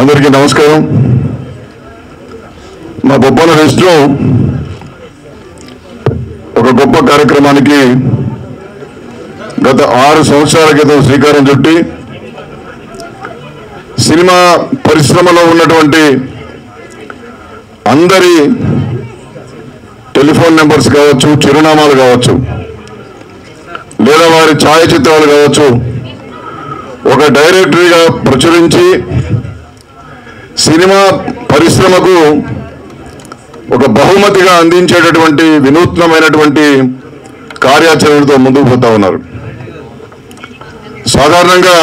అందరికీ నమస్కారం మా బొప్పన లిస్టులో ఒక గొప్ప కార్యక్రమానికి గత ఆరు సంవత్సరాల క్రితం శ్రీకారం చుట్టి సినిమా పరిశ్రమలో ఉన్నటువంటి అందరి టెలిఫోన్ నెంబర్స్ కావచ్చు చిరునామాలు కావచ్చు లేదా వారి ఛాయాచిత్రాలు కావచ్చు ఒక డైరెక్టరీగా ప్రచురించి సినిమా పరిశ్రమకు ఒక బహుమతిగా అందించేటటువంటి వినూత్నమైనటువంటి కార్యాచరణతో ముందుకు పోతా ఉన్నారు సాధారణంగా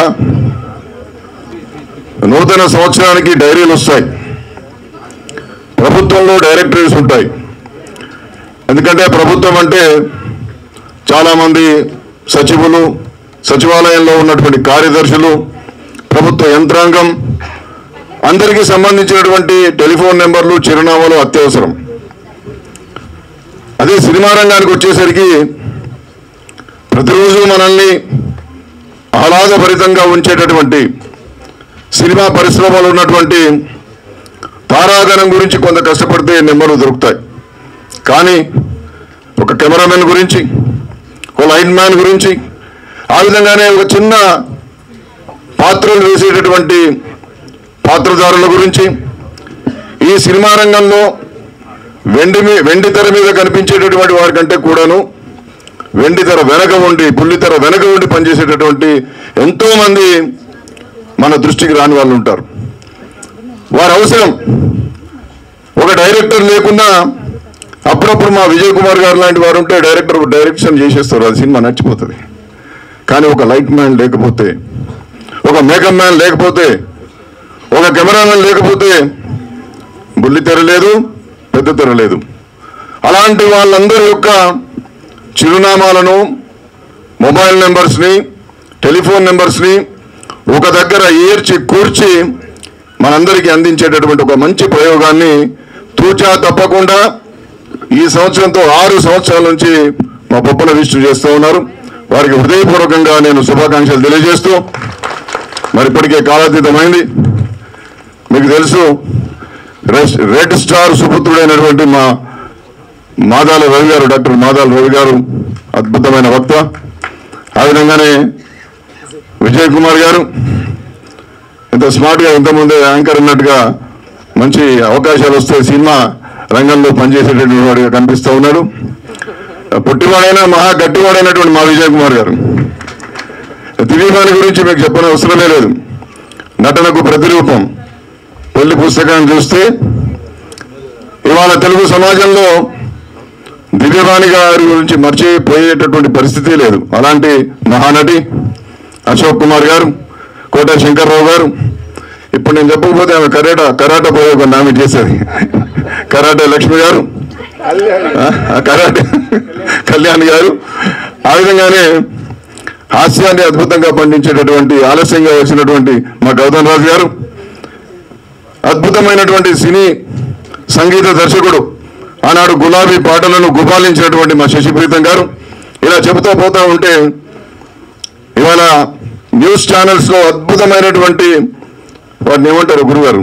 నూతన సంవత్సరానికి డైరీలు వస్తాయి ప్రభుత్వంలో డైరెక్టరీస్ ఉంటాయి ఎందుకంటే ప్రభుత్వం అంటే చాలామంది సచివులు సచివాలయంలో ఉన్నటువంటి కార్యదర్శులు ప్రభుత్వ యంత్రాంగం అందరికీ సంబంధించినటువంటి టెలిఫోన్ నెంబర్లు చిరునామాలు అత్యవసరం అదే సినిమా రంగానికి వచ్చేసరికి ప్రతిరోజు మనల్ని ఆహ్లాదభరితంగా ఉంచేటటువంటి సినిమా పరిశ్రమలో ఉన్నటువంటి తారాగణం గురించి కొంత కష్టపడితే నెంబర్లు దొరుకుతాయి కానీ ఒక కెమెరామెన్ గురించి ఒక లైన్ మ్యాన్ గురించి ఆ విధంగానే ఒక చిన్న పాత్రలు వేసేటటువంటి పాత్రధారుల గురించి ఈ సినిమా రంగంలో వెండి మీ వెండి తెర మీద కనిపించేటటువంటి వారి కంటే కూడాను వెండి తెర వెనక ఉండి పుల్లితెర వెనక ఉండి పనిచేసేటటువంటి ఎంతో మంది మన దృష్టికి రాని వాళ్ళు ఉంటారు వారి అవసరం ఒక డైరెక్టర్ లేకున్నా అప్పుడప్పుడు మా విజయ్ కుమార్ గారు లాంటి వారు ఉంటే డైరెక్టర్ డైరెక్షన్ చేసేస్తారు అది సినిమా నచ్చిపోతుంది కానీ ఒక లైట్ మ్యాన్ లేకపోతే ఒక మేకప్ మ్యాన్ లేకపోతే ఒక కెమెరామెన్ లేకపోతే బుల్లి తెర లేదు పెద్ద తెర లేదు అలాంటి వాళ్ళందరి యొక్క చిరునామాలను మొబైల్ నెంబర్స్ని టెలిఫోన్ నెంబర్స్ని ఒక దగ్గర ఏర్చి కూర్చి మనందరికీ అందించేటటువంటి ఒక మంచి ప్రయోగాన్ని తూచా తప్పకుండా ఈ సంవత్సరంతో ఆరు సంవత్సరాల నుంచి మా బొప్పల విష్ణు చేస్తూ ఉన్నారు వారికి హృదయపూర్వకంగా నేను శుభాకాంక్షలు తెలియజేస్తూ మరి ఇప్పటికే కాలాతీతమైంది మీకు తెలుసు రెస్- రెడ్ స్టార్ సుపుత్రుడైనటువంటి మా మాదాల రవి గారు డాక్టర్ మాదాల రవి గారు అద్భుతమైన వక్త ఆ విధంగానే విజయ్ కుమార్ గారు ఇంత స్మార్ట్గా ఇంతకుముందే యాంకర్ ఉన్నట్టుగా మంచి అవకాశాలు వస్తే సినిమా రంగంలో పనిచేసేటటువంటి వాడిగా కనిపిస్తూ ఉన్నాడు పొట్టివాడైనా మహా గట్టివాడైనటువంటి మా విజయ్ కుమార్ గారు దిలీపాని గురించి మీకు చెప్పని అవసరమే లేదు నటనకు ప్రతిరూపం పెళ్లి పుస్తకాన్ని చూస్తే ఇవాళ తెలుగు సమాజంలో దివ్యవాణి గారి గురించి మర్చిపోయేటటువంటి పరిస్థితి లేదు అలాంటి మహానటి అశోక్ కుమార్ గారు కోట శంకర్రావు గారు ఇప్పుడు నేను చెప్పకపోతే ఆమె కరాట కరాట ప్రయోగం ఆమె చేసేది కరాటే లక్ష్మి గారు ఆ, కరాటే కళ్యాణ్ గారు ఆ విధంగానే హాస్యాన్ని అద్భుతంగా పండించేటటువంటి ఆలస్యంగా వచ్చినటువంటి మా గౌతమ్ రాజు గారు అద్భుతమైనటువంటి సినీ సంగీత దర్శకుడు ఆనాడు గులాబీ పాటలను గుబాలించినటువంటి మా శశిప్రీతం గారు ఇలా చెబుతూ పోతా ఉంటే ఇవాళ న్యూస్ ఛానల్స్ లో అద్భుతమైనటువంటి వాటిని ఏమంటారు గురుగారు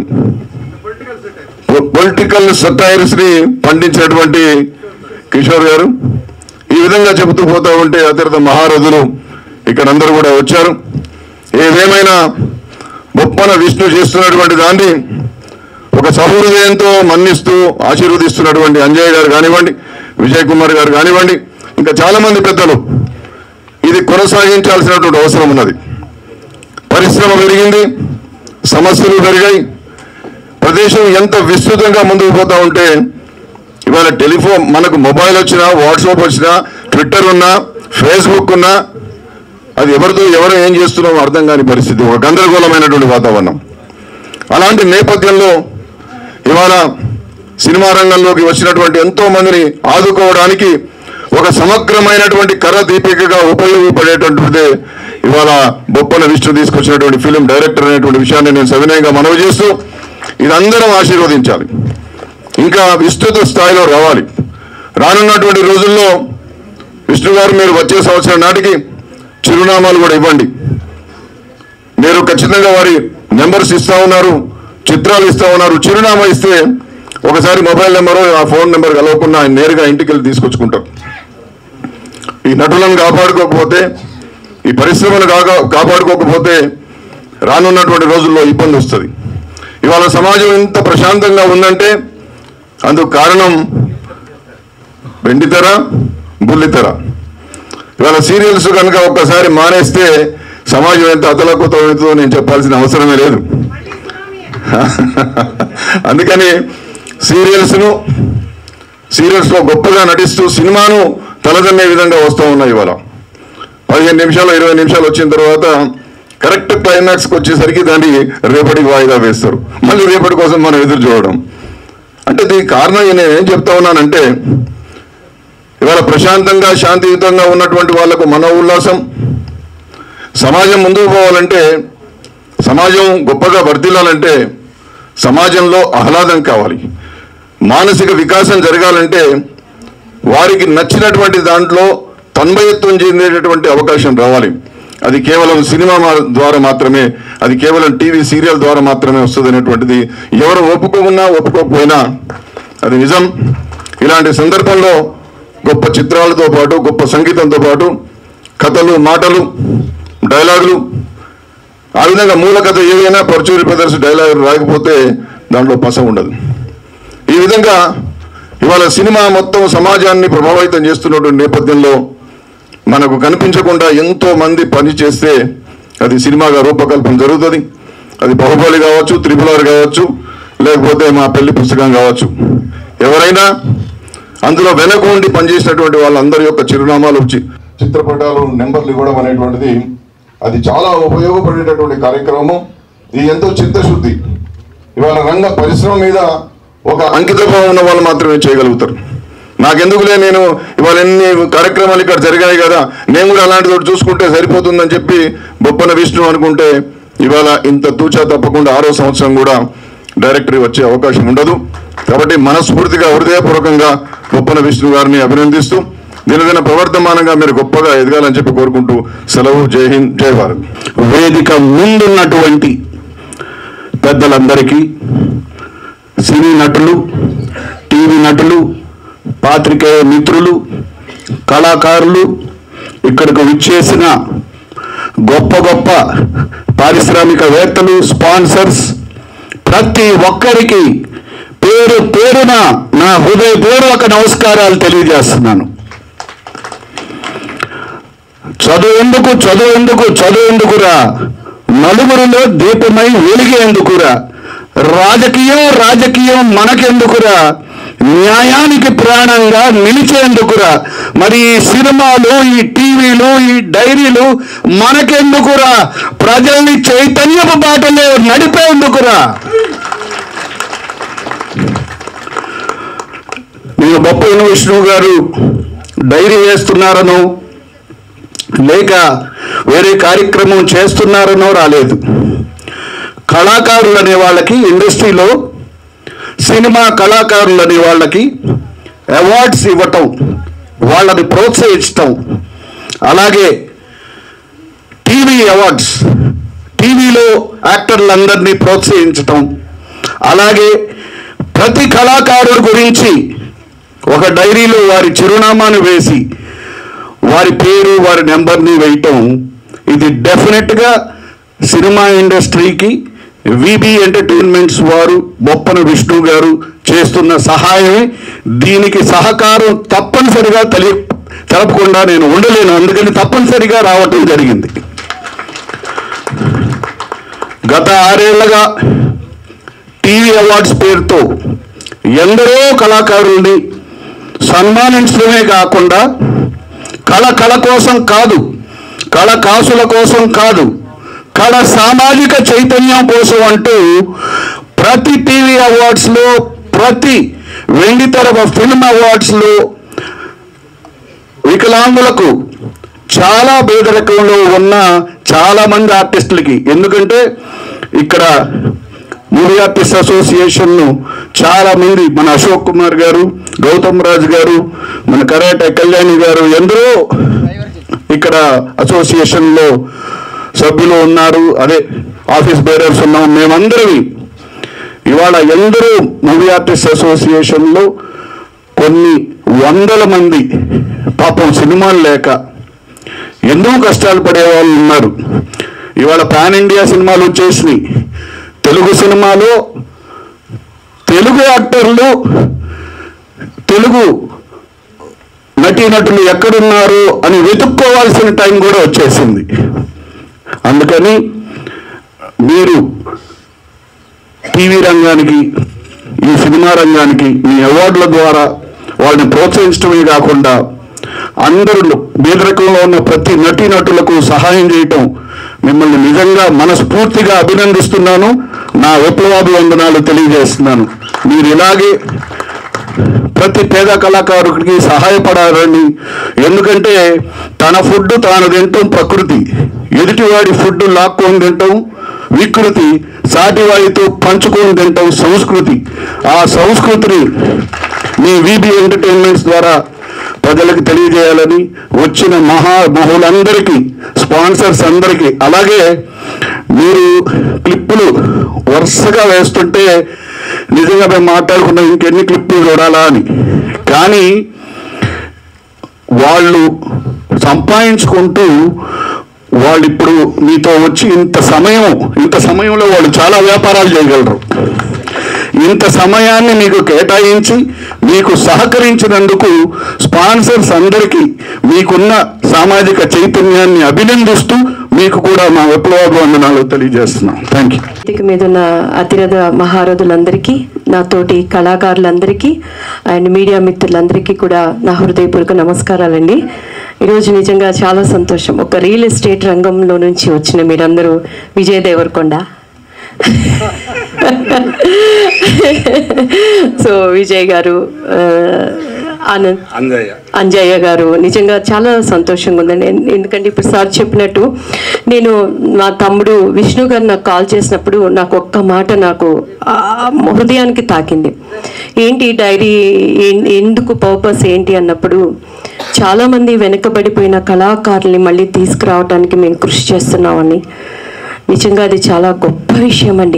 పొలిటికల్ సటైర్స్ ని పండించినటువంటి కిషోర్ గారు ఈ విధంగా చెబుతూ పోతా ఉంటే అత్యంత మహారథులు ఇక్కడ అందరూ కూడా వచ్చారు ఏదేమైనా బొప్పన విష్ణు చేస్తున్నటువంటి దాన్ని ఒక సహృదయంతో మన్నిస్తూ ఆశీర్వదిస్తున్నటువంటి అంజయ్ గారు కానివ్వండి విజయ్ కుమార్ గారు కానివ్వండి ఇంకా చాలా మంది పెద్దలు ఇది కొనసాగించాల్సినటువంటి అవసరం ఉన్నది పరిశ్రమ పెరిగింది సమస్యలు పెరిగాయి ప్రదేశం ఎంత విస్తృతంగా ముందుకు పోతా ఉంటే ఇవాళ టెలిఫోన్ మనకు మొబైల్ వచ్చినా వాట్సాప్ వచ్చినా ట్విట్టర్ ఉన్నా ఫేస్బుక్ ఉన్నా అది ఎవరితో ఎవరు ఏం చేస్తున్నామో అర్థం కాని పరిస్థితి ఒక గందరగోళమైనటువంటి వాతావరణం అలాంటి నేపథ్యంలో ఇవాళ సినిమా రంగంలోకి వచ్చినటువంటి ఎంతో మందిని ఆదుకోవడానికి ఒక సమగ్రమైనటువంటి కర దీపికగా ఉపయోగపడేటటువంటిదే ఇవాళ బొప్పన విష్ణు తీసుకొచ్చినటువంటి ఫిలిం డైరెక్టర్ అనేటువంటి విషయాన్ని నేను సవినయంగా మనవి చేస్తూ ఇదందరం ఆశీర్వదించాలి ఇంకా విస్తృత స్థాయిలో రావాలి రానున్నటువంటి రోజుల్లో విష్ణు గారు మీరు వచ్చే సంవత్సరం నాటికి చిరునామాలు కూడా ఇవ్వండి మీరు ఖచ్చితంగా వారి నెంబర్స్ ఇస్తా ఉన్నారు చిత్రాలు ఇస్తా ఉన్నారు చిరునామా ఇస్తే ఒకసారి మొబైల్ నెంబరు ఆ ఫోన్ నెంబర్ కలవకుండా ఆయన నేరుగా ఇంటికి వెళ్ళి తీసుకొచ్చుకుంటారు ఈ నటులను కాపాడుకోకపోతే ఈ పరిశ్రమను కాగా కాపాడుకోకపోతే రానున్నటువంటి రోజుల్లో ఇబ్బంది వస్తుంది ఇవాళ సమాజం ఇంత ప్రశాంతంగా ఉందంటే అందుకు కారణం వెండితెర బుల్లితెర ఇవాళ సీరియల్స్ కనుక ఒక్కసారి మానేస్తే సమాజం ఎంత అతలకుతో అవుతుందో నేను చెప్పాల్సిన అవసరమే లేదు అందుకని సీరియల్స్ను సీరియల్స్లో గొప్పగా నటిస్తూ సినిమాను తలదన్నే విధంగా వస్తూ ఉన్నాయి ఇవాళ పదిహేను నిమిషాలు ఇరవై నిమిషాలు వచ్చిన తర్వాత కరెక్ట్ క్లైమాక్స్కి వచ్చేసరికి దాన్ని రేపటికి వాయిదా వేస్తారు మళ్ళీ రేపటి కోసం మనం ఎదురు చూడడం అంటే దీనికి కారణం నేను ఏం చెప్తా ఉన్నానంటే ఇవాళ ప్రశాంతంగా శాంతియుతంగా ఉన్నటువంటి వాళ్లకు మన ఉల్లాసం సమాజం ముందుకు పోవాలంటే సమాజం గొప్పగా వర్ధిల్లాలంటే సమాజంలో ఆహ్లాదం కావాలి మానసిక వికాసం జరగాలంటే వారికి నచ్చినటువంటి దాంట్లో తన్మయత్వం చెందేటటువంటి అవకాశం రావాలి అది కేవలం సినిమా మా- ద్వారా మాత్రమే అది కేవలం టీవీ సీరియల్ ద్వారా మాత్రమే వస్తుంది అనేటువంటిది ఎవరు ఒప్పుకోకున్నా ఒప్పుకోకపోయినా అది నిజం ఇలాంటి సందర్భంలో గొప్ప చిత్రాలతో పాటు గొప్ప సంగీతంతో పాటు కథలు మాటలు డైలాగులు ఆ విధంగా మూల కథ ఏదైనా పరచూరి బ్రదర్స్ డైలాగ్ రాకపోతే దాంట్లో పస ఉండదు ఈ విధంగా ఇవాళ సినిమా మొత్తం సమాజాన్ని ప్రభావితం చేస్తున్నటువంటి నేపథ్యంలో మనకు కనిపించకుండా ఎంతో మంది పని చేస్తే అది సినిమాగా రూపకల్పన జరుగుతుంది అది బాహుబలి కావచ్చు త్రిపుల్ ఆర్ కావచ్చు లేకపోతే మా పెళ్లి పుస్తకం కావచ్చు ఎవరైనా అందులో వెనక ఉండి పనిచేసినటువంటి వాళ్ళందరి యొక్క చిరునామాలు వచ్చి చిత్రపటాలు నెంబర్లు ఇవ్వడం అనేటువంటిది అది చాలా ఉపయోగపడేటటువంటి కార్యక్రమం ఇది ఎంతో చిత్తశుద్ధి ఇవాళ రంగ పరిశ్రమ మీద ఒక అంకితభావం ఉన్న వాళ్ళు మాత్రమే చేయగలుగుతారు నాకెందుకులే నేను ఇవాళ ఎన్ని కార్యక్రమాలు ఇక్కడ జరిగాయి కదా నేను కూడా అలాంటి తోటి చూసుకుంటే సరిపోతుందని చెప్పి బొప్పన విష్ణు అనుకుంటే ఇవాళ ఇంత తూచా తప్పకుండా ఆరో సంవత్సరం కూడా డైరెక్టరీ వచ్చే అవకాశం ఉండదు కాబట్టి మనస్ఫూర్తిగా హృదయపూర్వకంగా బొప్పన విష్ణు గారిని అభినందిస్తూ దినదిన ప్రవర్తమానంగా మీరు గొప్పగా ఎదగాలని చెప్పి కోరుకుంటూ సెలవు జై హింద్ జై భారత్ వేదిక ముందున్నటువంటి పెద్దలందరికీ సినీ నటులు టీవీ నటులు పాత్రికేయ మిత్రులు కళాకారులు ఇక్కడికి విచ్చేసిన గొప్ప గొప్ప పారిశ్రామికవేత్తలు స్పాన్సర్స్ ప్రతి ఒక్కరికి పేరు పేరున నా హృదయపూర్వక నమస్కారాలు తెలియజేస్తున్నాను చదువెందుకు చదువెందుకు చదువెందుకురా నలుగురిలో దీపమై వెలిగేందుకురా రాజకీయం రాజకీయం మనకెందుకురా న్యాయానికి ప్రాణంగా నిలిచేందుకురా మరి ఈ సినిమాలు ఈ టీవీలు ఈ డైరీలు మనకెందుకురా ప్రజల్ని చైతన్యపు బాటలో నడిపేందుకురా నేను బొప్ప విష్ణువు గారు డైరీ వేస్తున్నారనో లేక వేరే కార్యక్రమం చేస్తున్నారనో రాలేదు కళాకారులు అనే వాళ్ళకి ఇండస్ట్రీలో సినిమా కళాకారులు అనే వాళ్ళకి అవార్డ్స్ ఇవ్వటం వాళ్ళని ప్రోత్సహించటం అలాగే టీవీ అవార్డ్స్ టీవీలో యాక్టర్లందరినీ ప్రోత్సహించటం అలాగే ప్రతి కళాకారుడి గురించి ఒక డైరీలో వారి చిరునామాను వేసి వారి పేరు వారి నెంబర్ని వేయటం ఇది డెఫినెట్గా సినిమా ఇండస్ట్రీకి విబి ఎంటర్టైన్మెంట్స్ వారు బొప్పన విష్ణు గారు చేస్తున్న సహాయమే దీనికి సహకారం తప్పనిసరిగా తెలియ తెలపకుండా నేను ఉండలేను అందుకని తప్పనిసరిగా రావటం జరిగింది గత ఆరేళ్లుగా టీవీ అవార్డ్స్ పేరుతో ఎందరో కళాకారుల్ని సన్మానించడమే కాకుండా కళ కళ కోసం కాదు కళ కాసుల కోసం కాదు కళ సామాజిక చైతన్యం కోసం అంటూ ప్రతి టీవీ అవార్డ్స్లో ప్రతి వెండితెర ఫిల్మ్ అవార్డ్స్లో వికలాంగులకు చాలా పేదరికంలో ఉన్న చాలా మంది ఆర్టిస్టులకి ఎందుకంటే ఇక్కడ మూవీ ఆర్టిస్ట్ అసోసియేషన్ చాలా మంది మన అశోక్ కుమార్ గారు గౌతమ్ రాజు గారు మన కరాటే కళ్యాణి గారు ఎందరో ఇక్కడ అసోసియేషన్ లో సభ్యులు ఉన్నారు అదే ఆఫీస్ బేరర్స్ ఉన్నాం మేమందరం ఇవాళ ఎందరో మూవీ ఆర్టిస్ట్ అసోసియేషన్లో కొన్ని వందల మంది పాపం సినిమాలు లేక ఎన్నో కష్టాలు పడే వాళ్ళు ఉన్నారు ఇవాళ పాన్ ఇండియా సినిమాలు వచ్చేసినాయి తెలుగు సినిమాలో తెలుగు యాక్టర్లు తెలుగు నటీనటులు ఎక్కడున్నారు అని వెతుక్కోవాల్సిన టైం కూడా వచ్చేసింది అందుకని మీరు టీవీ రంగానికి ఈ సినిమా రంగానికి మీ అవార్డుల ద్వారా వాళ్ళని ప్రోత్సహించడమే కాకుండా అందరూ బీదరకంలో ఉన్న ప్రతి నటీనటులకు సహాయం చేయటం మిమ్మల్ని నిజంగా మనస్ఫూర్తిగా అభినందిస్తున్నాను నా విప్లవాభివందనాలు తెలియజేస్తున్నాను మీరు ఇలాగే ప్రతి పేద కళాకారుడికి సహాయపడాలని ఎందుకంటే తన ఫుడ్ తాను తింటాం ప్రకృతి ఎదుటివాడి ఫుడ్ లాక్కొని తింటాం వికృతి సాటివాడితో పంచుకొని తింటాం సంస్కృతి ఆ సంస్కృతిని మీ వీబీ ఎంటర్టైన్మెంట్స్ ద్వారా ప్రజలకు తెలియజేయాలని వచ్చిన మహా మహులందరికీ స్పాన్సర్స్ అందరికీ అలాగే మీరు క్లిప్పులు వరుసగా వేస్తుంటే నిజంగా మేము మాట్లాడుకున్నాం ఇంకెన్ని క్లిప్పులు చూడాలా అని కానీ వాళ్ళు సంపాదించుకుంటూ వాళ్ళు ఇప్పుడు మీతో వచ్చి ఇంత సమయం ఇంత సమయంలో వాళ్ళు చాలా వ్యాపారాలు చేయగలరు ఇంత సమయాన్ని మీకు కేటాయించి మీకు సహకరించినందుకు స్పాన్సర్స్ అందరికీ మీకున్న సామాజిక చైతన్యాన్ని అభినందిస్తూ మీకు కూడా మా విప్లవాభివందనాలు తెలియజేస్తున్నాం థ్యాంక్ యూ వేదిక మీద ఉన్న అతిరథ మహారథులందరికీ నాతోటి కళాకారులందరికీ అండ్ మీడియా మిత్రులందరికీ కూడా నా హృదయపూర్వక నమస్కారాలండి ఈరోజు నిజంగా చాలా సంతోషం ఒక రియల్ ఎస్టేట్ రంగంలో నుంచి వచ్చిన మీరందరూ విజయ్ దేవరకొండ సో విజయ్ గారు ఆ, ఆనంద్ అంజయ్య అంజయ్య గారు నిజంగా చాలా సంతోషంగా ఉందండి ఎన్- ఎందుకంటే ఇప్పుడు సార్ చెప్పినట్టు నేను మా తమ్ముడు విష్ణు గారు నాకు కాల్ చేసినప్పుడు నాకు ఒక్క మాట నాకు ఆ హృదయానికి తాకింది ఏంటి డైరీ ఎన్- ఎందుకు పర్పస్ ఏంటి అన్నప్పుడు చాలామంది వెనకబడిపోయిన కళాకారుల్ని మళ్ళీ తీసుకురావడానికి మేము కృషి చేస్తున్నామని నిజంగా అది చాలా గొప్ప విషయం అండి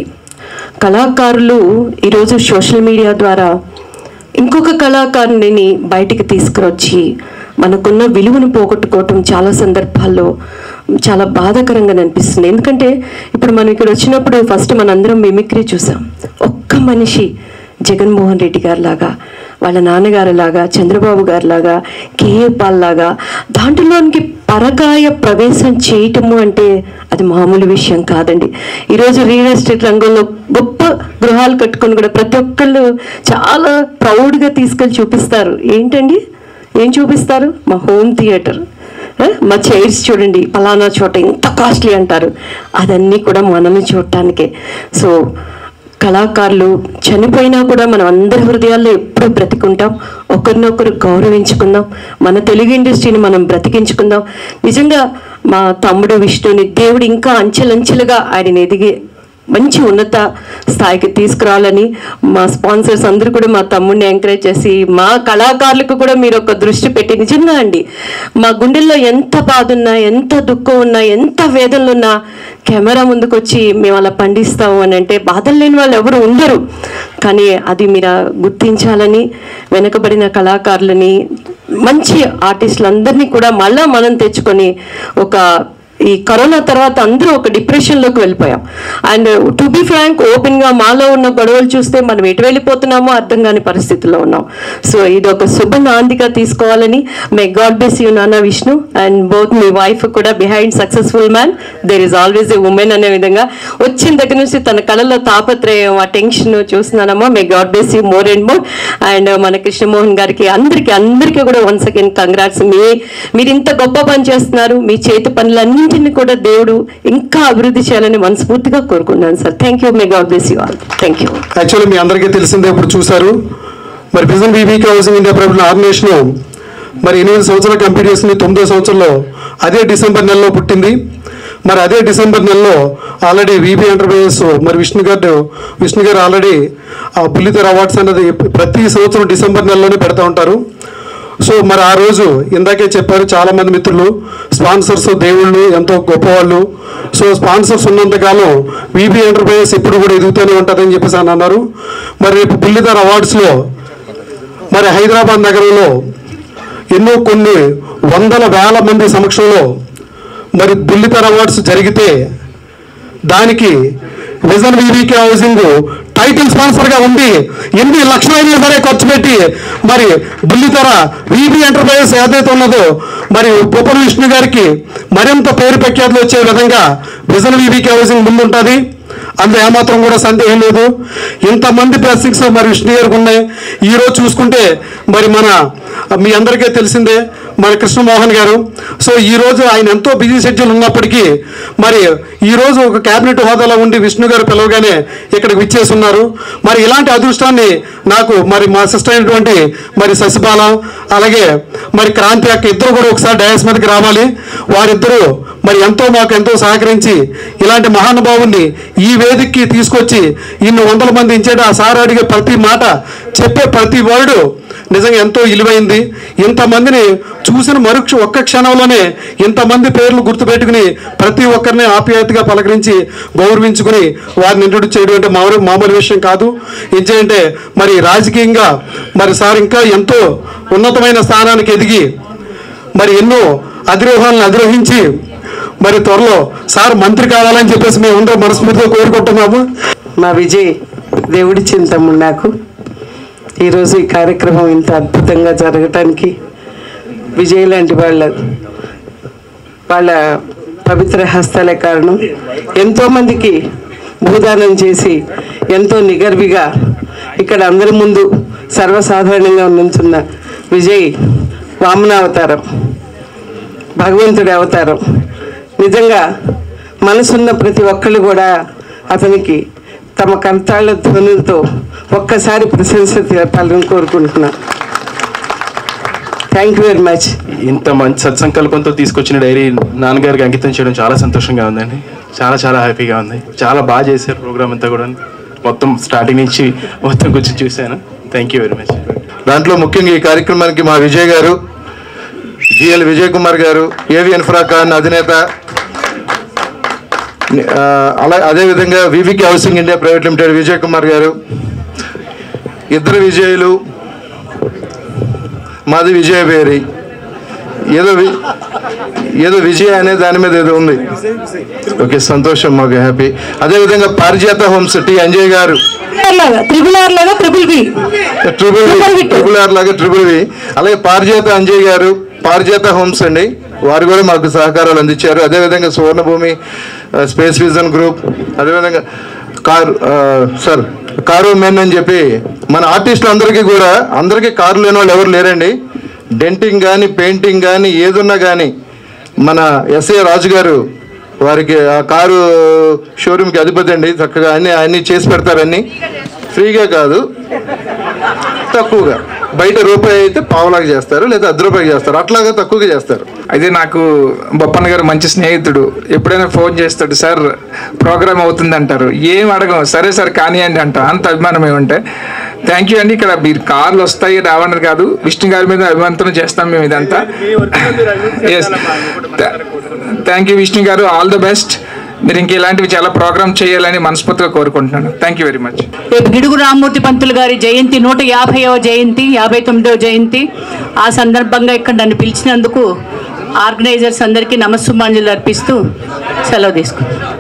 కళాకారులు ఈరోజు సోషల్ మీడియా ద్వారా ఇంకొక కళాకారుని బయటికి తీసుకురొచ్చి మనకున్న విలువను పోగొట్టుకోవటం చాలా సందర్భాల్లో చాలా బాధాకరంగా అనిపిస్తుంది ఎందుకంటే ఇప్పుడు మనం ఇక్కడ వచ్చినప్పుడు ఫస్ట్ మనందరం మిమిక్రీ చూసాం ఒక్క మనిషి జగన్మోహన్ రెడ్డి గారి లాగా వాళ్ళ నాన్నగారు లాగా చంద్రబాబు గారి లాగా కేఏ పాల్ లాగా దాంట్లోనికి పరకాయ ప్రవేశం చేయటము అంటే అది మామూలు విషయం కాదండి ఈరోజు రియల్ ఎస్టేట్ రంగంలో గొప్ప గృహాలు కట్టుకొని కూడా ప్రతి ఒక్కళ్ళు చాలా ప్రౌడ్గా తీసుకెళ్ళి చూపిస్తారు ఏంటండి ఏం చూపిస్తారు మా హోమ్ థియేటర్ ఆ, మా చైర్స్ చూడండి పలానా చోట ఇంత కాస్ట్లీ అంటారు అదన్నీ కూడా మనల్ని చూడటానికే సో కళాకారులు చనిపోయినా కూడా మనం అందరి హృదయాల్లో ఎప్పుడూ బ్రతికుంటాం ఒకరినొకరు గౌరవించుకుందాం మన తెలుగు ఇండస్ట్రీని మనం బ్రతికించుకుందాం నిజంగా మా తమ్ముడు విష్ణుని దేవుడు ఇంకా అంచెలంచెలుగా ఆయన ఎదిగి మంచి ఉన్నత స్థాయికి తీసుకురావాలని మా స్పాన్సర్స్ అందరూ కూడా మా తమ్ముడిని ఎంకరేజ్ చేసి మా కళాకారులకు కూడా మీరు ఒక దృష్టి పెట్టి నిజంగా అండి మా గుండెల్లో ఎంత బాధ ఉన్నా ఎంత దుఃఖం ఉన్నా ఎంత వేదనలు ఉన్నా కెమెరా ముందుకు వచ్చి మేము అలా పండిస్తాము అని అంటే బాధలు లేని వాళ్ళు ఎవరు ఉండరు కానీ అది మీరు గుర్తించాలని వెనకబడిన కళాకారులని మంచి ఆర్టిస్టులందరినీ కూడా మళ్ళా మనం తెచ్చుకొని ఒక ఈ కరోనా తర్వాత అందరూ ఒక డిప్రెషన్లోకి వెళ్ళిపోయాం అండ్ టు బి ఫ్రాంక్ ఓపెన్గా మాలో ఉన్న గొడవలు చూస్తే మనం ఎటు వెళ్ళిపోతున్నామో అర్థం కాని పరిస్థితిలో ఉన్నాం సో ఇది ఒక శుభ నాందిగా తీసుకోవాలని మే గాడ్ బెస్ యూ నాన్న విష్ణు అండ్ బోత్ మీ వైఫ్ కూడా behind successful man there is always a woman అనే విధంగా వచ్చిన దగ్గర నుంచి తన కళలో తాపత్రయం ఆ టెన్షన్ చూస్తున్నానమ్మా may god bless you more and more and మన కృష్ణమోహన్ గారికి అందరికీ అందరికీ కూడా వన్స్ అగైన్ కంగ్రాట్స్ మీ మీరు ఇంత గొప్ప పని చేస్తున్నారు మీ చేతి పనులన్నింటినీ కూడా దేవుడు ఇంకా అభివృద్ధి చేయాలని మనస్ఫూర్తిగా కోరుకున్నాను sir thank you may god bless you all thank you actually మీ అందరికీ తెలిసిందే ఇప్పుడు చూశారు మరి vision BBK housing India private organization మరి ఎనిమిది సంవత్సరాలు కంప్లీట్ చేసింది తొమ్మిదో సంవత్సరంలో అదే డిసెంబర్ నెలలో పుట్టింది మరి అదే డిసెంబర్ నెలలో ఆల్రెడీ వీబీ ఎంటర్ప్రైజెస్ మరి విష్ణు గారు విష్ణు గారు ఆల్రెడీ ఆ పుల్లితెర అవార్డ్స్ అనేది ప్రతి సంవత్సరం డిసెంబర్ నెలలోనే పెడతా ఉంటారు సో మరి ఆ రోజు ఇందాకే చెప్పారు చాలా మంది మిత్రులు స్పాన్సర్స్ దేవుళ్ళు ఎంతో గొప్పవాళ్ళు సో స్పాన్సర్స్ ఉన్నంతకాలం విబి ఎంటర్ప్రైజెస్ ఎప్పుడు కూడా ఎదుగుతూనే ఉంటుందని చెప్పేసి అని అన్నారు మరి రేపు బుల్లిధర్ అవార్డ్స్లో మరి హైదరాబాద్ నగరంలో ఎన్నో కొన్ని వందల వేల మంది సమక్షంలో మరి బుల్లిధర్ అవార్డ్స్ జరిగితే దానికి vision VVK housing title sponsor గా ఉండి ఎన్ని లక్షలైనా సరే ఖర్చు పెట్టి మరి బుల్లితెర విబి ఎంటర్ప్రైజెస్ ఏదైతే ఉన్నదో మరి ఉప విష్ణు గారికి మరింత పేరు ప్రఖ్యాతులు వచ్చే విధంగా విజన్ వివికే హౌసింగ్ ముందుంటుంది అందులో ఏమాత్రం కూడా సందేహం లేదు ఇంతమంది బ్లెస్సింగ్స్ మరి విష్ణు గారికి ఉన్నాయి ఈరోజు చూసుకుంటే మరి మన మీ అందరికీ తెలిసిందే మన కృష్ణమోహన్ గారు సో ఈ రోజు ఆయన ఎంతో బిజీ షెడ్యూల్ ఉన్నప్పటికీ మరి ఈ రోజు ఒక కేబినెట్ హోదాలో ఉండి విష్ణు గారు పిలవగానే ఇక్కడికి విచ్చేసి ఉన్నారు మరి ఇలాంటి అదృష్టాన్ని నాకు మరి మా సిస్టర్ అయినటువంటి మరి శశిబాల అలాగే మరి క్రాంతి అక్క ఇద్దరు కూడా ఒకసారి డయాస్ మీదకి రావాలి వారిద్దరూ మరి ఎంతో మాకు ఎంతో సహకరించి ఇలాంటి మహానుభావుని ఈ వేదికకి తీసుకొచ్చి ఇన్ని వందల మంది ఇచ్చేట ఆ సార్ అడిగే ప్రతి మాట చెప్పే ప్రతి వర్డు నిజంగా ఎంతో విలువైంది ఇంతమందిని చూసిన మరు క్ష- ఒక్క క్షణంలోనే ఇంతమంది పేర్లు గుర్తుపెట్టుకుని ప్రతి ఒక్కరిని ఆప్యాయతగా పలకరించి గౌరవించుకుని వారిని ఇంట్రొడ్యూస్ చేయడం అంటే మామూలు మామూలు విషయం కాదు ఏంటంటే మరి రాజకీయంగా మరి సార్ ఇంకా ఎంతో ఉన్నతమైన స్థానానికి ఎదిగి మరి ఎన్నో అధిరోహాలను అధిరోహించి మరి త్వరలో సార్ మంత్రి కావాలని చెప్పేసి మేము అందరూ మనస్ఫూర్తిగా కోరుకుంటున్నాము మా విజయ్ దేవుడి చింతమ్ముడు నాకు ఈరోజు ఈ కార్యక్రమం ఇంత అద్భుతంగా జరగటానికి విజయ్ లాంటి వాళ్ళ వాళ్ళ పవిత్ర హస్తాలే కారణం ఎంతోమందికి భూదానం చేసి ఎంతో నిగర్విగా ఇక్కడ అందరి ముందు సర్వసాధారణంగా నుంచున్న విజయ్ వామనావతారం భగవంతుడి అవతారం నిజంగా మనసున్న ప్రతి ఒక్కళ్ళు కూడా అతనికి తమ కర్తాళ్ళ ధ్వనులతో ఒక్కసారి ప్రశంస తెలపాలని కోరుకుంటున్నా థ్యాంక్ యూ వెరీ మచ్ ఇంత మంచి సత్సంకల్పంతో తీసుకొచ్చిన డైరీ నాన్నగారికి అంకితం చేయడం చాలా సంతోషంగా ఉందండి చాలా చాలా హ్యాపీగా ఉంది చాలా బాగా చేశారు ప్రోగ్రామ్ అంతా కూడా మొత్తం స్టార్టింగ్ నుంచి మొత్తం కూర్చొని చూశాను థ్యాంక్ యూ వెరీ మచ్ దాంట్లో ముఖ్యంగా ఈ కార్యక్రమానికి మా విజయ్ గారు జిఎల్ విజయ్ కుమార్ గారు ఏవి ఇన్ఫ్రాకాన్ అధినేత ఆ, అలా అదేవిధంగా VVK housing India private limited Vijay Kumar గారు ఇద్దరు విజయులు మాది విజయ పేరి ఏదో వి- ఏదో విజయ అనే దాని మీద ఏదో ఉంది ఓకే సంతోషం మాకు హ్యాపీ అదేవిధంగా పారిజాత హోమ్స్ టి అంజయ్ గారు లాగా త్రిబుల్ ఆర్ లాగా triple B triple Triple V hit. Triple R లాగా ట్రిపుల్ వి అలాగే పారిజాత అంజయ్ గారు పారిజాత హోమ్స్ అండి వారు కూడా మాకు సహకారాలు అందించారు అదేవిధంగా సువర్ణభూమి ఆ, స్పేస్ విజన్ గ్రూప్ అదేవిధంగా కార్ ఆ, సార్ కారు మెన్ అని చెప్పి మన ఆర్టిస్టులు అందరికీ కూడా అందరికీ కారు లేని వాళ్ళు ఎవరు లేరండి డెంటింగ్ కానీ పెయింటింగ్ కానీ ఏదున్నా కానీ మన ఎస్ఏ రాజు గారు వారికి ఆ కారు షోరూమ్కి అధిపతి అండి చక్కగా అన్ని అన్ని చేసి పెడతారన్నీ ఫ్రీగా కాదు తక్కువగా బయట రూపాయి అయితే పావులాగా చేస్తారు లేదా అర్ధ రూపాయకి చేస్తారు అట్లాగా తక్కువగా చేస్తారు అయితే నాకు బొప్పన్న గారు మంచి స్నేహితుడు ఎప్పుడైనా ఫోన్ చేస్తాడు సార్ ప్రోగ్రామ్ అవుతుంది అంటారు ఏం అడగం సరే సార్ కానివ్వండి అంటాం అంత అభిమానం ఏమంటే థ్యాంక్ యూ అండి ఇక్కడ మీరు కార్లు వస్తాయి రావడం కాదు విష్ణు గారి మీద అభిమానంతో చేస్తాం మేము ఇదంతా ఎస్ థ్యాంక్ యూ విష్ణు గారు ఆల్ ద బెస్ట్ మీరు ఇంక ఇలాంటివి చాలా ప్రోగ్రామ్ చేయాలని మనస్ఫూర్తిగా కోరుకుంటున్నాను థ్యాంక్ యూ వెరీ మచ్ రేపు గిడుగు రామ్మూర్తి పంతులు గారి జయంతి నూట యాభైవ జయంతి యాభై తొమ్మిదవ జయంతి ఆ సందర్భంగా ఇక్కడ నన్ను పిలిచినందుకు ఆర్గనైజర్స్ అందరికీ నమస్సుమాంజలు అర్పిస్తూ సెలవు తీసుకుంటాను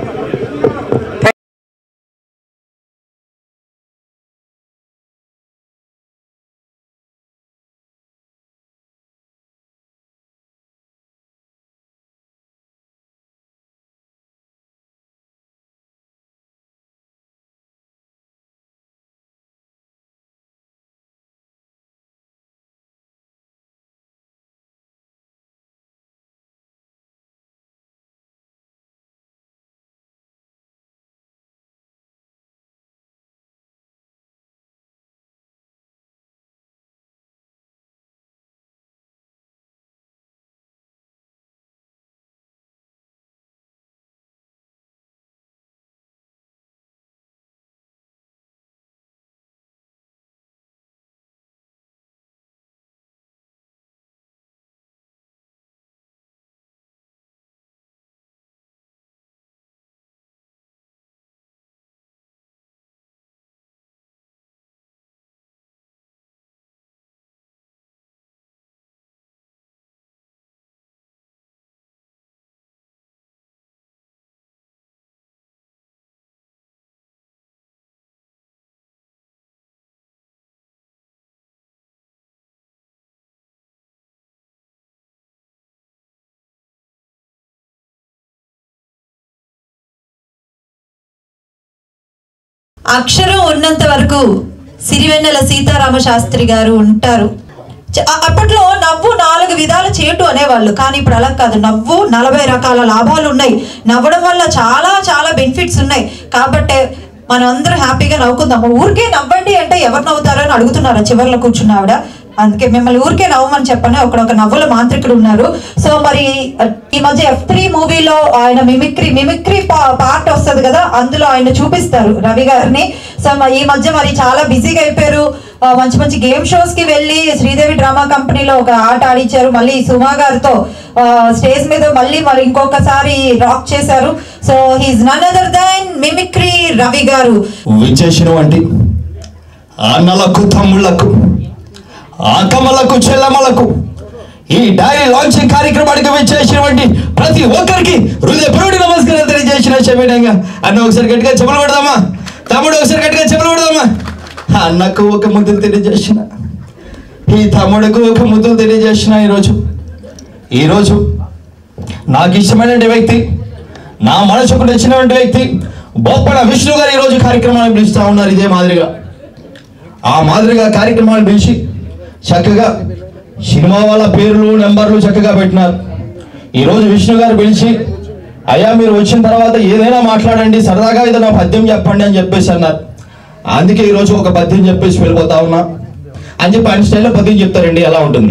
అక్షరం ఉన్నంత వరకు సిరివెన్నెల సీతారామ శాస్త్రి గారు ఉంటారు చ- అ- అప్పట్లో నవ్వు నాలుగు విధాల చేటు అనేవాళ్ళు కానీ ఇప్పుడు అలా కాదు నవ్వు నలభై రకాల లాభాలు ఉన్నాయి నవ్వడం వల్ల చాలా చాలా బెనిఫిట్స్ ఉన్నాయి కాబట్టి మనం అందరం హ్యాపీగా నవ్వుకుందాము ఊరికే నవ్వండి అంటే ఎవరు నవ్వుతారో అని అడుగుతున్నారు చివరిలో కూర్చున్న ఆవిడ అందుకే మిమ్మల్ని ఊరికే నవ్వమని చెప్పని అక్కడ ఒక నవ్వుల మాంత్రికుడు ఉన్నారు సో మరి ఈ మధ్య ఎఫ్ త్రీ మూవీలో ఆయన మిమిక్రీ మిమిక్రీ పార్ట్ వస్తుంది కదా అందులో ఆయన చూపిస్తారు రవి గారిని సో మ- ఈ మధ్య మరి చాలా బిజీగా అయిపోయారు ఆ, మంచి మంచి గేమ్ షోస్ కి వెళ్ళి శ్రీదేవి డ్రామా కంపెనీలో ఒక ఆట ఆడించారు మళ్ళీ సుమా గారితో ఆ, స్టేజ్ మీద మళ్ళీ మరి ఇంకొకసారి రాక్ చేశారు so he's none other than mimicry Ravi గారు విచ్చేసినవంటి అన్నలకు తమ్ముళ్లకు ఆకమలకు చెల్లమలకు ఈ డైరీ లాంచింగ్ కార్యక్రమానికి విచ్చేసినటువంటి ప్రతి ఒక్కరికి హృదయపూర్వక నమస్కారం తెలియజేసిన చెప్పేటంగా అన్న ఒకసారి గట్టిగా చెప్పులు కొడదామా తమ్ముడు ఒకసారి గట్టిగా చెప్పులు కొడదామా అన్నకు ఒక ముద్దులు తెలియజేసిన ఈ తమ్ముడుకు ఒక ముద్దులు తెలియజేసిన ఈరోజు ఈరోజు నాకు ఇష్టమైనటువంటి వ్యక్తి నా మనసుకు నచ్చినటువంటి వ్యక్తి బొప్పన విష్ణు గారు ఈరోజు కార్యక్రమాన్ని పిలుస్తూ ఉన్నారు ఇదే మాదిరిగా ఆ మాదిరిగా కార్యక్రమాలు పిలిచి చక్కగా సినిమా వాళ్ళ పేర్లు నెంబర్లు చక్కగా పెట్టినారు ఈరోజు విష్ణు గారు పిలిచి అయ్యా మీరు వచ్చిన తర్వాత ఏదైనా మాట్లాడండి సరదాగా ఏదైనా పద్యం చెప్పండి అని చెప్పేసి అన్నారు అందుకే ఈరోజు ఒక పద్యం చెప్పేసి వెళ్ళిపోతా ఉన్నా అని చెప్పి ఆయన స్టైల్లో పద్యం చెప్తారండి ఎలా ఉంటుంది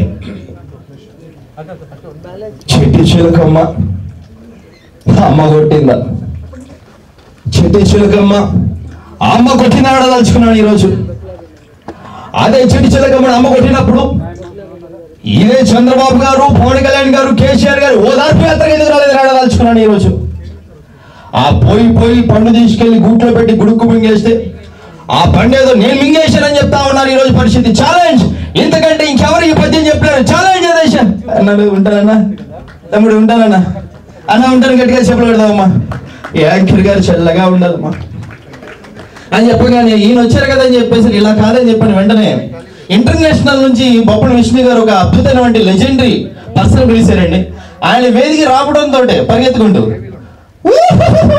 చెట్టి చిలకమ్మ అమ్మ కొట్టిందా చెట్టి చిలకమ్మ అమ్మ కొట్టిన ఆడదలుచుకున్నాను ఈరోజు అదే చెట్టి చిలకమ్మ అమ్మ కొట్టినప్పుడు ఇదే చంద్రబాబు గారు పవన్ కళ్యాణ్ గారు కేసీఆర్ గారు ఓదార్పు యాత్ర ఎందుకు రాలేదు ఆడదలుచుకున్నాను ఈరోజు ఆ పోయి పోయి పండు తీసుకెళ్లి గూట్లో పెట్టి గుడుక్కు మింగేస్తే ఆ పండు ఏదో నేను మింగేశానని చెప్తా ఉన్నారు ఈ రోజు పరిస్థితి ఛాలెంజ్ ఇంతకంటే ఇంకెవరు ఈ పద్యం చెప్పలేరు ఛాలెంజ్ చేశాను అన్నాడు ఉంటానన్నా తమ్ముడు ఉంటానన్నా అన్న ఉంటాను గట్టిగా చెప్పలు పెడదామమ్మా యాంకర్ గారు చల్లగా ఉండాలమ్మా అని చెప్పగానే ఈయన వచ్చారు కదా అని చెప్పేసి ఇలా కాదని చెప్పాను వెంటనే ఇంటర్నేషనల్ నుంచి బొప్పన విష్ణు గారు ఒక అద్భుతమైనటువంటి లెజెండరీ పర్సన్ పిలిచారండి ఆయన వేదిక రావడంతో పరిగెత్తుకుంటూ "ఊహుహుహు!"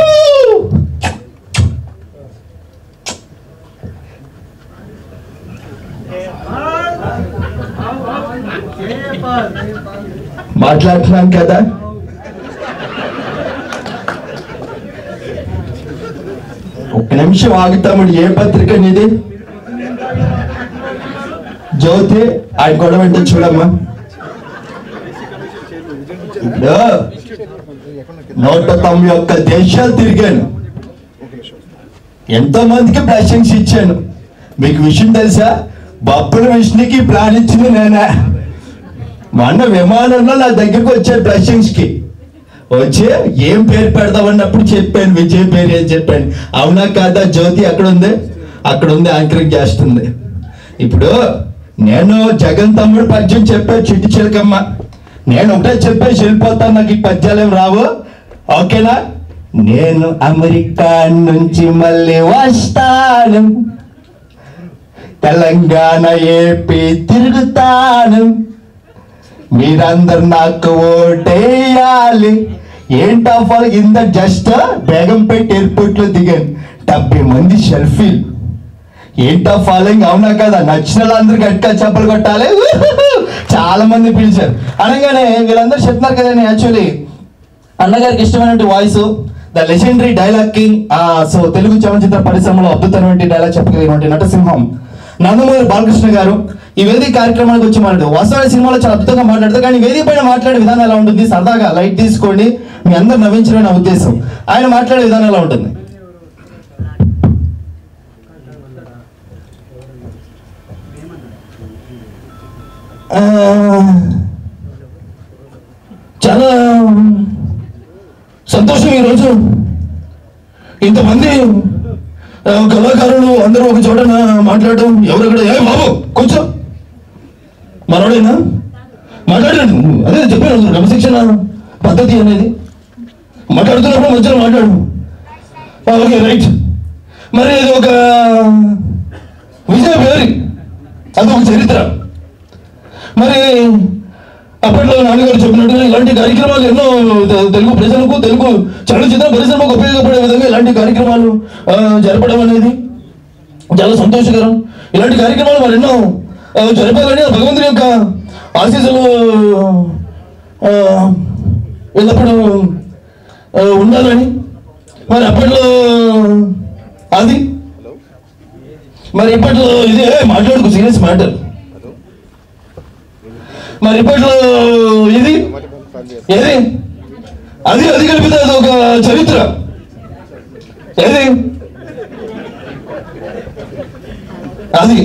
మాట్లాడుతున్నాం కదా ఒక్క నిమిషం ఆగుతాముడు ఏ పత్రిక నీది జ్యోతి ఆయన గొడవ అంటే చూడమ్మా ఇప్పుడు నూట తొంభై ఒక్క దేశాలు తిరిగాను ఎంతో మందికి బ్లెస్సింగ్స్ ఇచ్చాను మీకు విషయం తెలుసా బొప్పల విష్ణుకి ప్లాన్ ఇచ్చింది నేనే మొన్న విమానంలో నా దగ్గరకు వచ్చాడు బ్లెస్సింగ్స్ కి వచ్చి ఏం పేరు పెడదామన్నప్పుడు చెప్పాను విజయ్ పేరు ఏం చెప్పాను అవునా కాదా జ్యోతి అక్కడ ఉంది అక్కడ ఉంది యాంకరింగ్ చేస్తుంది ఇప్పుడు నేను జగన్ తమ్ముడు పద్యం చెప్పా చిట్టి చిలకమ్మ నేను ఒకటే చెప్పేసి వెళ్ళిపోతాను నాకు ఈ పద్యాలు ఏం రావు ఓకేనా నేను అమెరికా నుంచి మళ్ళీ వస్తాను తెలంగాణ ఏపీ తిరుగుతాను మీరందరు నాకు ఓటేయాలి ఏంటా ఫాల్ ఇంద జస్ట్ బేగంపేట ఎయిర్పోర్ట్ లో దిగాను డెబ్బై మంది సెల్ఫీలు ఏంటా ఫాలోయింగ్ అవునా కదా నచ్చిన వాళ్ళందరూ గట్టిగా చెప్పలు కొట్టాలి చాలా మంది పిలిచారు అనగానే వీళ్ళందరూ చెప్తున్నారు కదండి యాక్చువల్లీ అన్నగారికి ఇష్టమైనటువంటి voice the legendary dialogue king so Telugu చలనచిత్ర పరిశ్రమలో అద్భుతమైనటువంటి డైలాగ్ చెప్పగలిగినటువంటి నటసింహం నందమూరి బాలకృష్ణ గారు ఈ వేదిక కార్యక్రమానికి వచ్చి మాట్లాడు వాస్తవానికి సినిమాలో చాలా అద్భుతంగా మాట్లాడతారు కానీ వేదిక పైన మాట్లాడే విధానం ఎలా ఉంటుంది సరదాగా లైట్ తీసుకోండి మీ అందరు నవ్వించడం నా ఉద్దేశం ఆయన మాట్లాడే విధానం ఎలా ఉంటుంది ఆ, చాలా సంతోషం ఈరోజు ఇంతమంది ఆ, కళాకారులు అందరూ ఒక చోట మాట్లాడడం ఎవరెక్కడ ఏ బాబు కూర్చో మనోడేనా మాట్లాడండి అదే చెప్పాను క్రమశిక్షణ పద్ధతి అనేది మాట్లాడుతున్నప్పుడు మధ్యలో మాట్లాడు ఆ, ఓకే రైట్ మరి ఇది ఒక విజయ పేరు అది ఒక చరిత్ర మరి అప్పట్లో నాన్నగారు చెప్పినట్టుగా ఇలాంటి కార్యక్రమాలు ఎన్నో తె- తెలుగు ప్రజలకు తెలుగు చలనచిత్ర పరిశ్రమకు ఉపయోగపడే విధంగా ఇలాంటి కార్యక్రమాలు ఆ, జరపడం అనేది చాలా సంతోషకరం ఇలాంటి కార్యక్రమాలు మరి ఎన్నో ఆ, జరపాలని ఆ భగవంతుని యొక్క ఆశీస్సులు ఆ, ఎల్లప్పుడూ ఆ, ఉండాలని మరి అప్పట్లో అది మరి ఇప్పట్లో ఇదే మాట్లాడుకు సీరియస్ మ్యాటర్ మరి ఇప్పట్లో ఇది ఏది అది అది కలిపితే అది ఒక చరిత్ర ఏది అది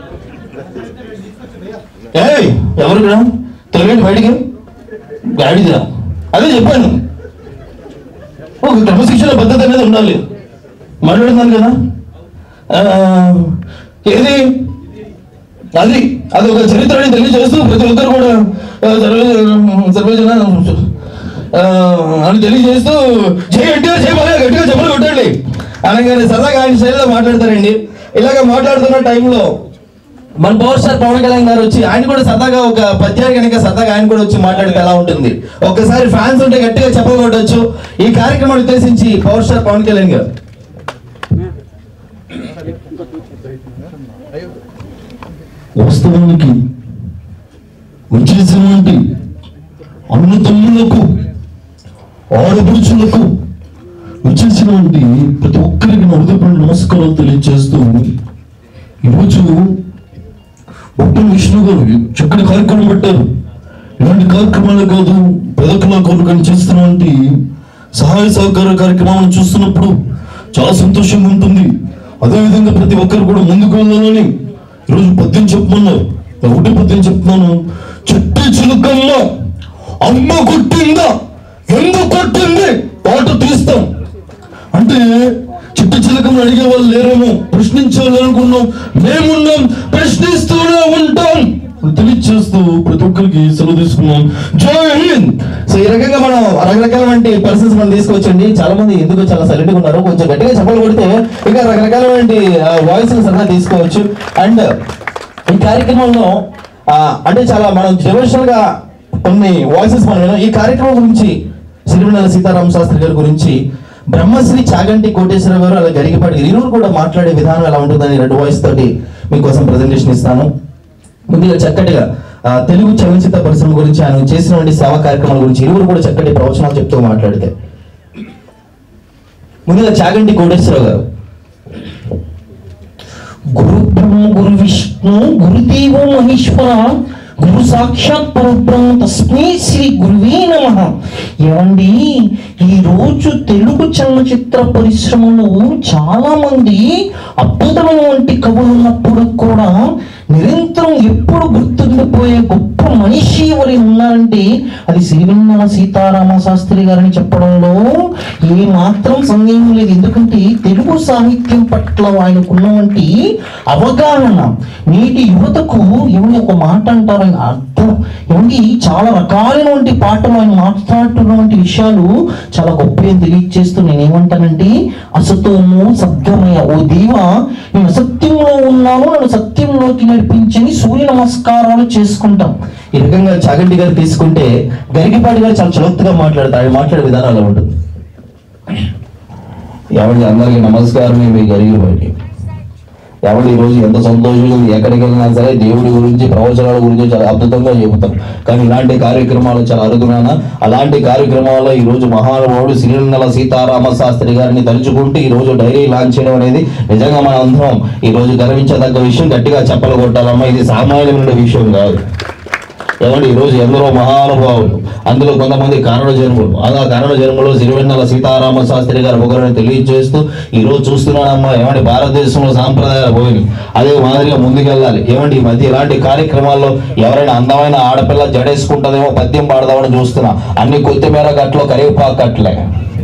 ఏయ్ ఎవరు ఇక్కడ తొలగండి బయటికి గాడిదిరా అదే చెప్పాను ఒక క్రమశిక్షణ పద్ధతి అనేది ఉండాలి మాట్లాడుతున్నాను కదా ఆ, ఏది అది అది ఒక చరిత్రని తెలియజేస్తూ ప్రతి ఒక్కరు కూడా ఆ, సర్వే సర్వేజన ఆ, అని తెలియజేస్తూ జై ఎన్టీఆర్ జై బాగా గట్టిగా చెప్పలు కొట్టండి అనగానే సరదాగా ఆయన శైలిలో మాట్లాడతారండి ఇలాగ మాట్లాడుతున్న టైంలో మన పవర్ స్టార్ పవన్ కళ్యాణ్ గారు వచ్చి ఆయన కూడా సరదాగా ఒక పద్యాలు కనుక సరదాగా ఆయన కూడా వచ్చి మాట్లాడితే ఎలా ఉంటుంది ఒక్కసారి ఫ్యాన్స్ ఉంటే గట్టిగా చెప్పలు కొట్టచ్చు ఈ కార్యక్రమాన్ని ఉద్దేశించి పవర్ స్టార్ పవన్ కళ్యాణ్ గారు వాస్తవానికి వచ్చేసినటువంటి అన్న తమ్ములకు ఆడపడుచులకు వచ్చేసినటువంటి ప్రతి ఒక్కరికి నా హృదయపూర్వక నమస్కారాలు తెలియజేస్తూ ఈరోజు బొట్టం విష్ణు గారు చక్కటి కార్యక్రమం పెట్టారు ఇలాంటి కార్యక్రమాలు కాదు పెదకుల కొరకు చేస్తున్నటువంటి సహాయ సహకార కార్యక్రమాలను చూస్తున్నప్పుడు చాలా సంతోషంగా ఉంటుంది అదేవిధంగా ప్రతి ఒక్కరు కూడా ముందుకు వెళ్ళాలని ఈరోజు పద్యం చెప్పమన్నారు ఒకటే పద్యం చెప్తున్నాను చెట్టు చిలుకమ్మ అమ్మ కొట్టిందా ఎందుకు కొట్టింది పాట తీస్తాం అంటే చిట్ట చిలకం అడిగే వాళ్ళు లేరేమో ప్రశ్నించాలి అనుకున్నాం మేమున్నాం ప్రశ్నిస్తూనే ఉంటాం అని తెలియజేస్తూ ప్రతి ఒక్కరికి సెలవు తీసుకున్నాం జై హింద్ సో ఈ రకంగా మనం రకరకాలమైన పర్సన్స్ మనం తీసుకొచ్చండి చాలా మంది ఎందుకు చాలా సైలెంట్ గా ఉన్నారు కొంచెం గట్టిగా చెప్పలు కొడితే ఇక రకరకాలమైన వాయిస్ సరదా తీసుకోవచ్చు అండ్ ఈ కార్యక్రమంలో ఆ, అంటే చాలా మనం డివోషనల్ గా కొన్ని వాయిసెస్ మనం విన్నాం. ఈ కార్యక్రమం గురించి సిరివెన్నెల సీతారామ శాస్త్రి గారి గురించి బ్రహ్మశ్రీ చాగంటి కోటేశ్వర గారు అలా గరికపాటి ఇరువురు కూడా మాట్లాడే విధానం ఎలా ఉంటుందని రెండు వాయిస్ తోటి మీకోసం ప్రజెంటేషన్ ఇస్తాను ముందుగా చక్కటిగా ఆ, తెలుగు చలనచిత్ర పరిశ్రమ గురించి ఆయన చేసినటువంటి సేవా కార్యక్రమాల గురించి ఇరువురు కూడా చక్కటి ప్రవచనాలు చెప్తూ మాట్లాడితే ముందుగా చాగంటి కోటేశ్వరరావు గారు గురు బ్రహ్మ గురు విష్ణు గురుదేవ మహేశ్వర గురు సాక్షాత్ పరబ్రహ్మ తస్మై శ్రీ గురువే నమ ఏమండి ఈ రోజు తెలుగు చలనచిత్ర పరిశ్రమలో చాలా మంది అద్భుతమైనటువంటి కవులు ఉన్నప్పుడు కూడా నిరంతరం ఎప్పుడు గుర్తుండిపోయే గొప్ప మనిషి ఎవరి ఉన్నారంటే అది సిరివెన్నెల సీతారామ శాస్త్రి గారని చెప్పడంలో ఏ మాత్రం సందేహం లేదు ఎందుకంటే తెలుగు సాహిత్యం పట్ల ఆయనకున్నటువంటి అవగాహన నేటి యువతకు ఏమని ఒక మాట అంటారు ఆయన అర్థం ఏమండి చాలా రకాలైనటువంటి పాటలు ఆయన మాట్లాడుతున్నటువంటి విషయాలు చాలా గొప్ప తెలియజేస్తూ నేను ఏమంటానంటే అసతోము సద్గమయ ఓ దేవా నేను అసత్యంలో ఉన్నాను నన్ను సత్యంలోకి నడిపించని సూర్య నమస్కారాలు చేసుకుంటాం ఈ రకంగా చాగంటి గారు తీసుకుంటే గరికిపాటి గారు చాలా చలోక్తిగా మాట్లాడతారు ఆయన మాట్లాడే విధానం అలా ఉంటుంది ఎవరి అందరికీ నమస్కారం మీ గరిగిపాటి ఎవరు ఈ రోజు ఎంత సంతోషంగా ఉంది, ఎక్కడికి వెళ్ళినా సరే దేవుడి గురించి ప్రవచనాల గురించి చాలా అద్భుతంగా చెబుతాం కానీ ఇలాంటి కార్యక్రమాలు చాలా అరుదునాన అలాంటి కార్యక్రమాల్లో ఈ రోజు మహానుభావుడు శ్రీనందల సీతారామ శాస్త్రి గారిని తలుచుకుంటూ ఈ రోజు డైరీ లాంచ్ చేయడం అనేది నిజంగా మన అందరం ఈ రోజు గర్వించదగ్గ విషయం గట్టిగా చెప్పలు కొట్టాలమ్మా ఇది సామాన్యమైన విషయం కాదు ఏమంటే ఈ రోజు ఎందరో మహానుభావులు అందులో కొంతమంది కారణ జన్ములు ఆ కారణ జన్మలో సిరివెన్నెల సీతారామ శాస్త్రి గారు ఒకరిని తెలియజేస్తూ ఈ రోజు చూస్తున్నానమ్మా ఏమంటే భారతదేశంలో సాంప్రదాయాలు పోయినాయి అదే మాదిరిగా ముందుకెళ్ళాలి ఏమంటే ఈ మధ్య ఇలాంటి కార్యక్రమాల్లో ఎవరైనా అందమైన ఆడపిల్ల జడేసుకుంటుందేమో పద్యం పాడదామని చూస్తున్నా అన్ని కొత్తిమీర గట్లో కరివేపాకు కట్టలే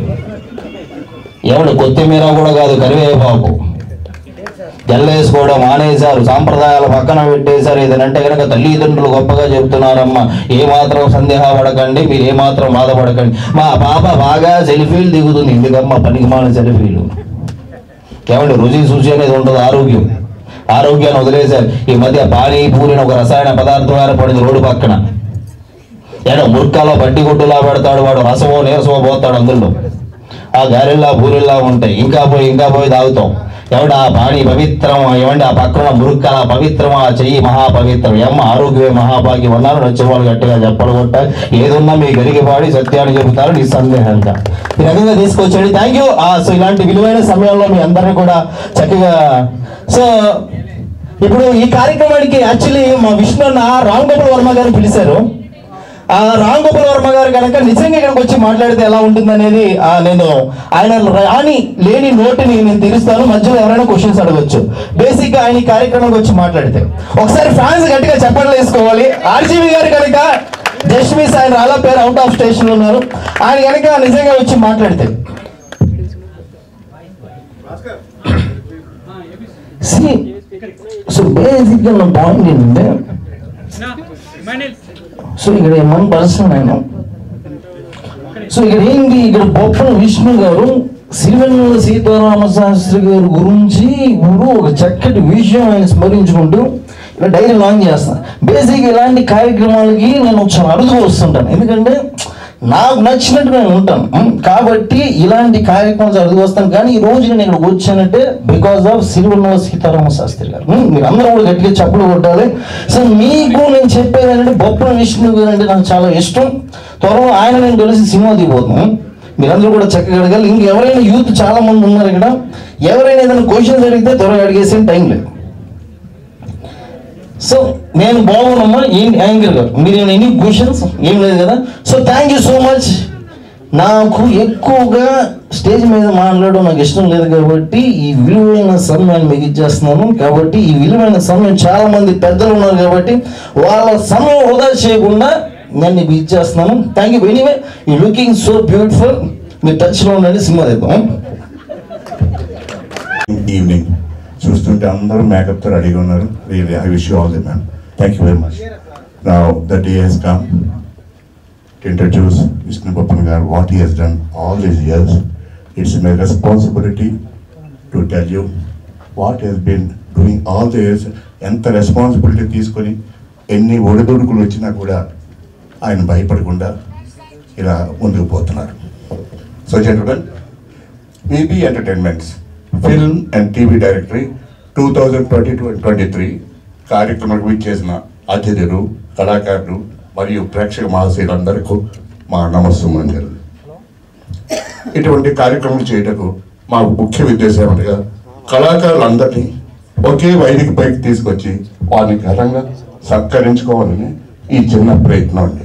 ఏమంటే కొత్తిమీర కూడా కాదు కరివేపాకు జల్లేసుకోవడం మానేశారు సాంప్రదాయాల పక్కన పెట్టేశారు ఏదనంటే కనుక తల్లిదండ్రులు గొప్పగా చెప్తున్నారమ్మా ఏ మాత్రం సందేహపడకండి మీరు ఏ మాత్రం బాధపడకండి మా పాప బాగా సెల్ఫీలు దిగుతుంది ఎందుకమ్మా పనికిమాల సెల్ఫీలు కేవలం రుచి శుచి అనేది ఉండదు ఆరోగ్యం ఆరోగ్యాన్ని వదిలేశారు ఈ మధ్య పానీపూరిని ఒక రసాయన పదార్థం ఏర్పడింది రోడ్డు పక్కన ఏదో ముర్కాలో బట్టి గుడ్డులా పెడతాడు వాడు రసమో నీరసమో పోతాడు అందులో ఆ గారెల్లా పూరిల్లా ఉంటాయి ఇంకా పోయి ఇంకా పోయి తాగుతాం ఎవడ ఆ బాణి పవిత్రం ఏమండి ఆ పక్కన మురుక్కల పవిత్రం ఆ చెయ్యి మహాపవిత్రం ఏమ్మ ఆరోగ్యమే మహాభాగ్యం అన్నారు నచ్చిన వాళ్ళు గట్టిగా చెప్పలు కొట్ట ఏదున్నా మీ గరిగి పాడి సత్యాన్ని చెబుతారు నిస్సందేహంగా ఈ రకంగా తీసుకొచ్చాడు థ్యాంక్ యూ సో ఇలాంటి విలువైన సమయంలో మీ అందరినీ కూడా చక్కగా సో ఇప్పుడు ఈ కార్యక్రమానికి యాక్చువల్లీ మా విష్ణు అన్న రామ్ గోపాల్ వర్మ గారిని పిలిచారు ఆ రామ్ గోపాల్ వర్మ గారు కనుక నిజంగా ఇక్కడికి వచ్చి మాట్లాడితే ఎలా ఉంటుంది అనేది నేను ఆయన రాని లేని నోటిని నేను తీరుస్తాను మధ్యలో ఎవరైనా క్వశ్చన్స్ అడగొచ్చు బేసిక్ గా ఆయన ఈ కార్యక్రమానికి వచ్చి మాట్లాడితే ఒకసారి ఫ్యాన్స్ గట్టిగా చెప్పట్లు వేసుకోవాలి ఆర్జీవి గారు కనుక జస్ట్ మిస్ ఆయన రాలా పేరు అవుట్ ఆఫ్ స్టేషన్ ఉన్నారు ఆయన కనుక నిజంగా వచ్చి మాట్లాడితే See, సో బేసిక్గా నా పాయింట్ ఏంటంటే సో ఇక్కడ మన పర్సన్ ఆయన సో ఇక్కడ ఏంటి ఇక్కడ బొప్పల విష్ణు గారు సిరివెన్నెల సీతారామ శాస్త్రి గారి గురించి ఇప్పుడు ఒక చక్కటి విషయం ఆయన స్మరించుకుంటూ ఇలా డైరీ లాంచ్ చేస్తాను బేసిక్ ఇలాంటి కార్యక్రమాలకి నేను చాలా అడుగు వస్తుంటాను ఎందుకంటే నాకు నచ్చినట్టు నేను ఉంటాను ఉమ్, కాబట్టి ఇలాంటి కార్యక్రమాలు అడుగు వస్తాను కానీ ఈ రోజు నేను ఇక్కడికి వచ్చానంటే బికాస్ ఆఫ్ సిరివెన్నెల సీతారామ శాస్త్రి గారు ఉమ్, మీరు అందరూ కూడా గట్టిగా చప్పులు కొట్టాలి సో మీకు నేను చెప్పేది ఏంటంటే బొప్పల విష్ణు గారు అంటే నాకు చాలా ఇష్టం త్వరలో ఆయన నేను కలిసి సినిమా దిగిపోతున్నాం మీరందరూ కూడా చక్కగా అడగాలి ఇంకెవరైనా యూత్ చాలా మంది ఉన్నారు ఇక్కడ ఎవరైనా ఏదైనా క్వశ్చన్స్ అడిగితే త్వరగా అడిగేసే టైం లేదు సో నేను బాగున్నామా ఏం యాంకర్ గారు మీరు ఏమైనా ఎన్ని క్వశ్చన్స్ ఏం లేదు కదా so thank you so much నాకు ఎక్కువగా స్టేజ్ మీద మాట్లాడడం నాకు ఇష్టం లేదు కాబట్టి ఈ విలువైన సమయాన్ని మీకు ఇచ్చేస్తున్నాను కాబట్టి ఈ విలువైన సమయం చాలా మంది పెద్దలు ఉన్నారు కాబట్టి వాళ్ళ సమయం వృధా చేయకుండా నేను మీకు ఇచ్చేస్తున్నాను థ్యాంక్ యూ ఎనీవే ఈ లుకింగ్ సో బ్యూటిఫుల్ మీరు టచ్లో ఉండండి సినిమా తెద్దాం ఈవినింగ్ చూస్తుంటే అందరూ మేకప్ తో రెడీగా ఉన్నారు really I wish you all the ma'am thank you very much నా the day he's come to introduce Vishnu Pappan గారు what he he's done all these years it's my responsibility to tell you what he's been doing all the years ఎంత responsibility తీసుకొని ఎన్ని ఒడిదొడుకులు వచ్చినా కూడా ఆయన భయపడకుండా ఇలా ముందుకు పోతున్నారు so gentlemen VB entertainments film and TV directory two thousand twenty two and twenty three కార్యక్రమానికి విచ్చేసిన అతిథులు కళాకారులు మరియు ప్రేక్షక మహాశయులందరికీ మా నమస్సుమంజలు ఇటువంటి కార్యక్రమం చేయటకు మా ముఖ్య ఉద్దేశం ఏమనగా కళాకారులందరినీ ఒకే వైదిక పైకి తీసుకొచ్చి వారిని ఘనంగా సత్కరించుకోవాలని ఈ చిన్న ప్రయత్నం అండి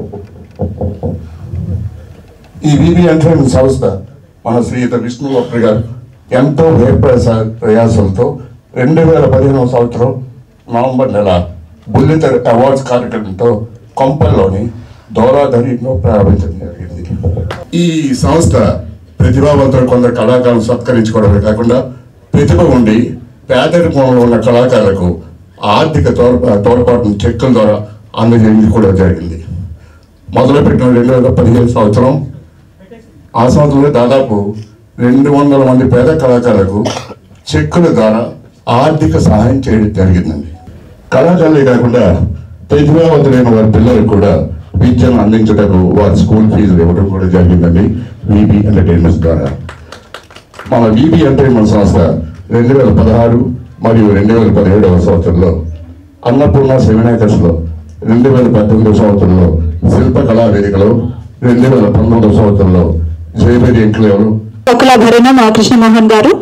ఈ విబి ఎంటర్టైన్మెంట్ సంస్థ మన శ్రీయుత విష్ణు వప్రి గారు ఎంతో వేప్రస ప్రయాసంతో రెండు వేల పదిహేనవ సంవత్సరం నవంబర్ నెల బుల్లితెర అవార్డ్స్ కార్యక్రమంతో కొంపల్లోని దోలాధరిలో ప్రారంభించడం జరిగింది ఈ సంస్థ ప్రతిభావంతులు కొందరు కళాకారులను సత్కరించుకోవడమే కాకుండా ప్రతిభ ఉండి పేదరికంలో ఉన్న కళాకారులకు ఆర్థిక తోడ్ తోడ్పాటును చెక్కుల ద్వారా అందజేయడం కూడా జరిగింది మొదలుపెట్టిన రెండు వేల పదిహేను సంవత్సరం ఆ సంవత్సరంలో దాదాపు రెండు వందల మంది పేద కళాకారులకు చెక్కుల ద్వారా ఆర్థిక సహాయం చేయడం జరిగిందండి కళాకారులే కాకుండా ప్రతిభావంతులైన వారి పిల్లలకు కూడా విద్యను అందించటకు వారి స్కూల్ ఫీజులు ఇవ్వడం కూడా జరిగిందండి విబి ఎంటర్టైన్మెంట్స్ ద్వారా మన విబి ఎంటర్టైన్మెంట్ సంస్థ రెండు వేల పదహారు మరియు రెండు వేల పదిహేడవ సంవత్సరంలో అన్నపూర్ణ సెమినాకర్స్లో రెండు వేల పద్దెనిమిదవ సంవత్సరంలో శిల్పకళా వేదికలో రెండు వేల పంతొమ్మిదవ సంవత్సరంలో జయబేరి ఎంక్లేవ్లో ఒకలా భరణం ఆ కృష్ణమోహన్ గారు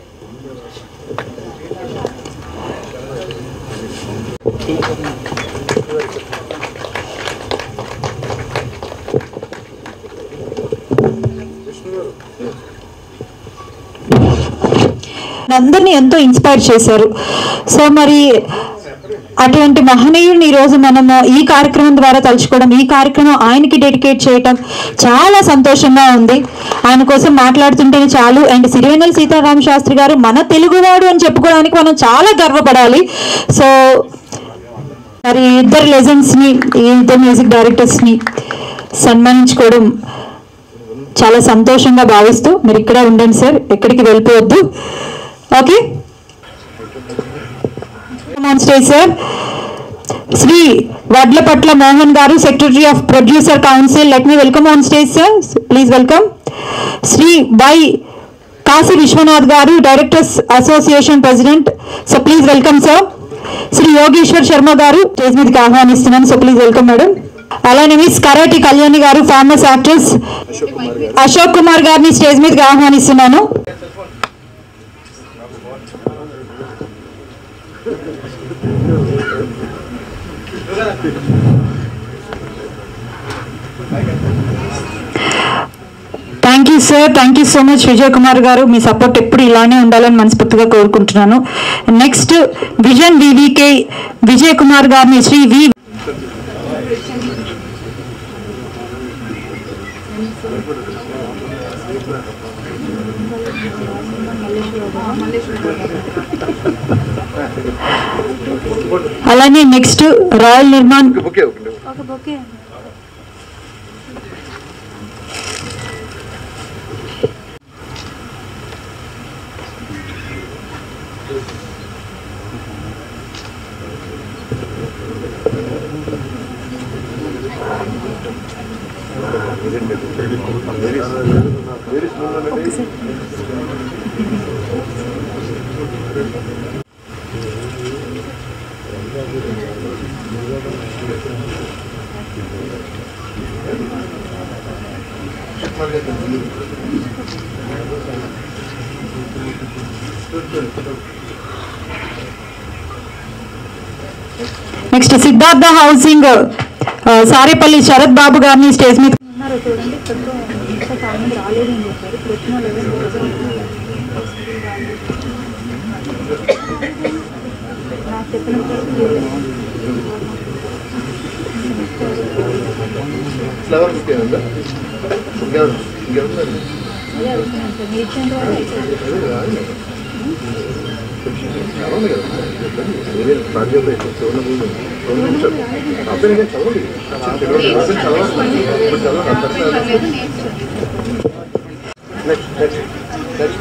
అందరినీ ఎంతో ఇన్స్పైర్ చేశారు సో మరి అటువంటి మహనీయుడిని ఈరోజు మనము ఈ కార్యక్రమం ద్వారా తలుచుకోవడం ఈ కార్యక్రమం ఆయనకి డెడికేట్ చేయటం చాలా సంతోషంగా ఉంది ఆయన కోసం మాట్లాడుతుంటేనే చాలు అండ్ సిరివెన్నెల సీతారామ శాస్త్రి గారు మన తెలుగువాడు అని చెప్పుకోవడానికి మనం చాలా గర్వపడాలి సో మరి ఇద్దరు లెజెండ్స్ని ఈ ఇద్దరు మ్యూజిక్ డైరెక్టర్స్ని సన్మానించుకోవడం చాలా సంతోషంగా భావిస్తూ మీరు ఇక్కడే ఉండండి సార్ ఎక్కడికి వెళ్ళిపోవద్దు okay on stage sir Shri Vadlapatla Mohan గారు secretary of producer council let me welcome on stage sir please welcome Shri Y Kashi Vishwanath గారు directors association president so please welcome sir Shri Yogeshwar Sharma గారు స్టేజ్ మీదకి ఆహ్వానిస్తున్నాను సో ప్లీజ్ వెల్కమ్ మేడం అలానే మిస్ కరాటి కళ్యాణి గారు famous actress Ashok Kumar గారిని stage మీదకి ఆహ్వానిస్తున్నాను thank you sir thank you so much Vijay Kumar గారు మీ సపోర్ట్ ఎప్పుడు ఇలానే ఉండాలని మనస్ఫూర్తిగా కోరుకుంటున్నాను next vision VVK Vijay Kumar గారిని శ్రీ వి అలానే next royal Nirman next Siddhartha housing ఆ, సారేపల్లి శరత్ బాబు గారిని స్టేజ్ మీద ఫ్లవర్ బుక్ ఏముందా ఇంకెవరు ఇంకెవరు చదవండి కదా వేరే బాధ్యత చూడండి రెండు నిమిషాలు అబ్బాయి నేను చదవండి అబ్బాయి చదవండి ఇప్పుడు చదవండి అంత నెక్స్ట్ నెక్స్ట్ నెక్స్ట్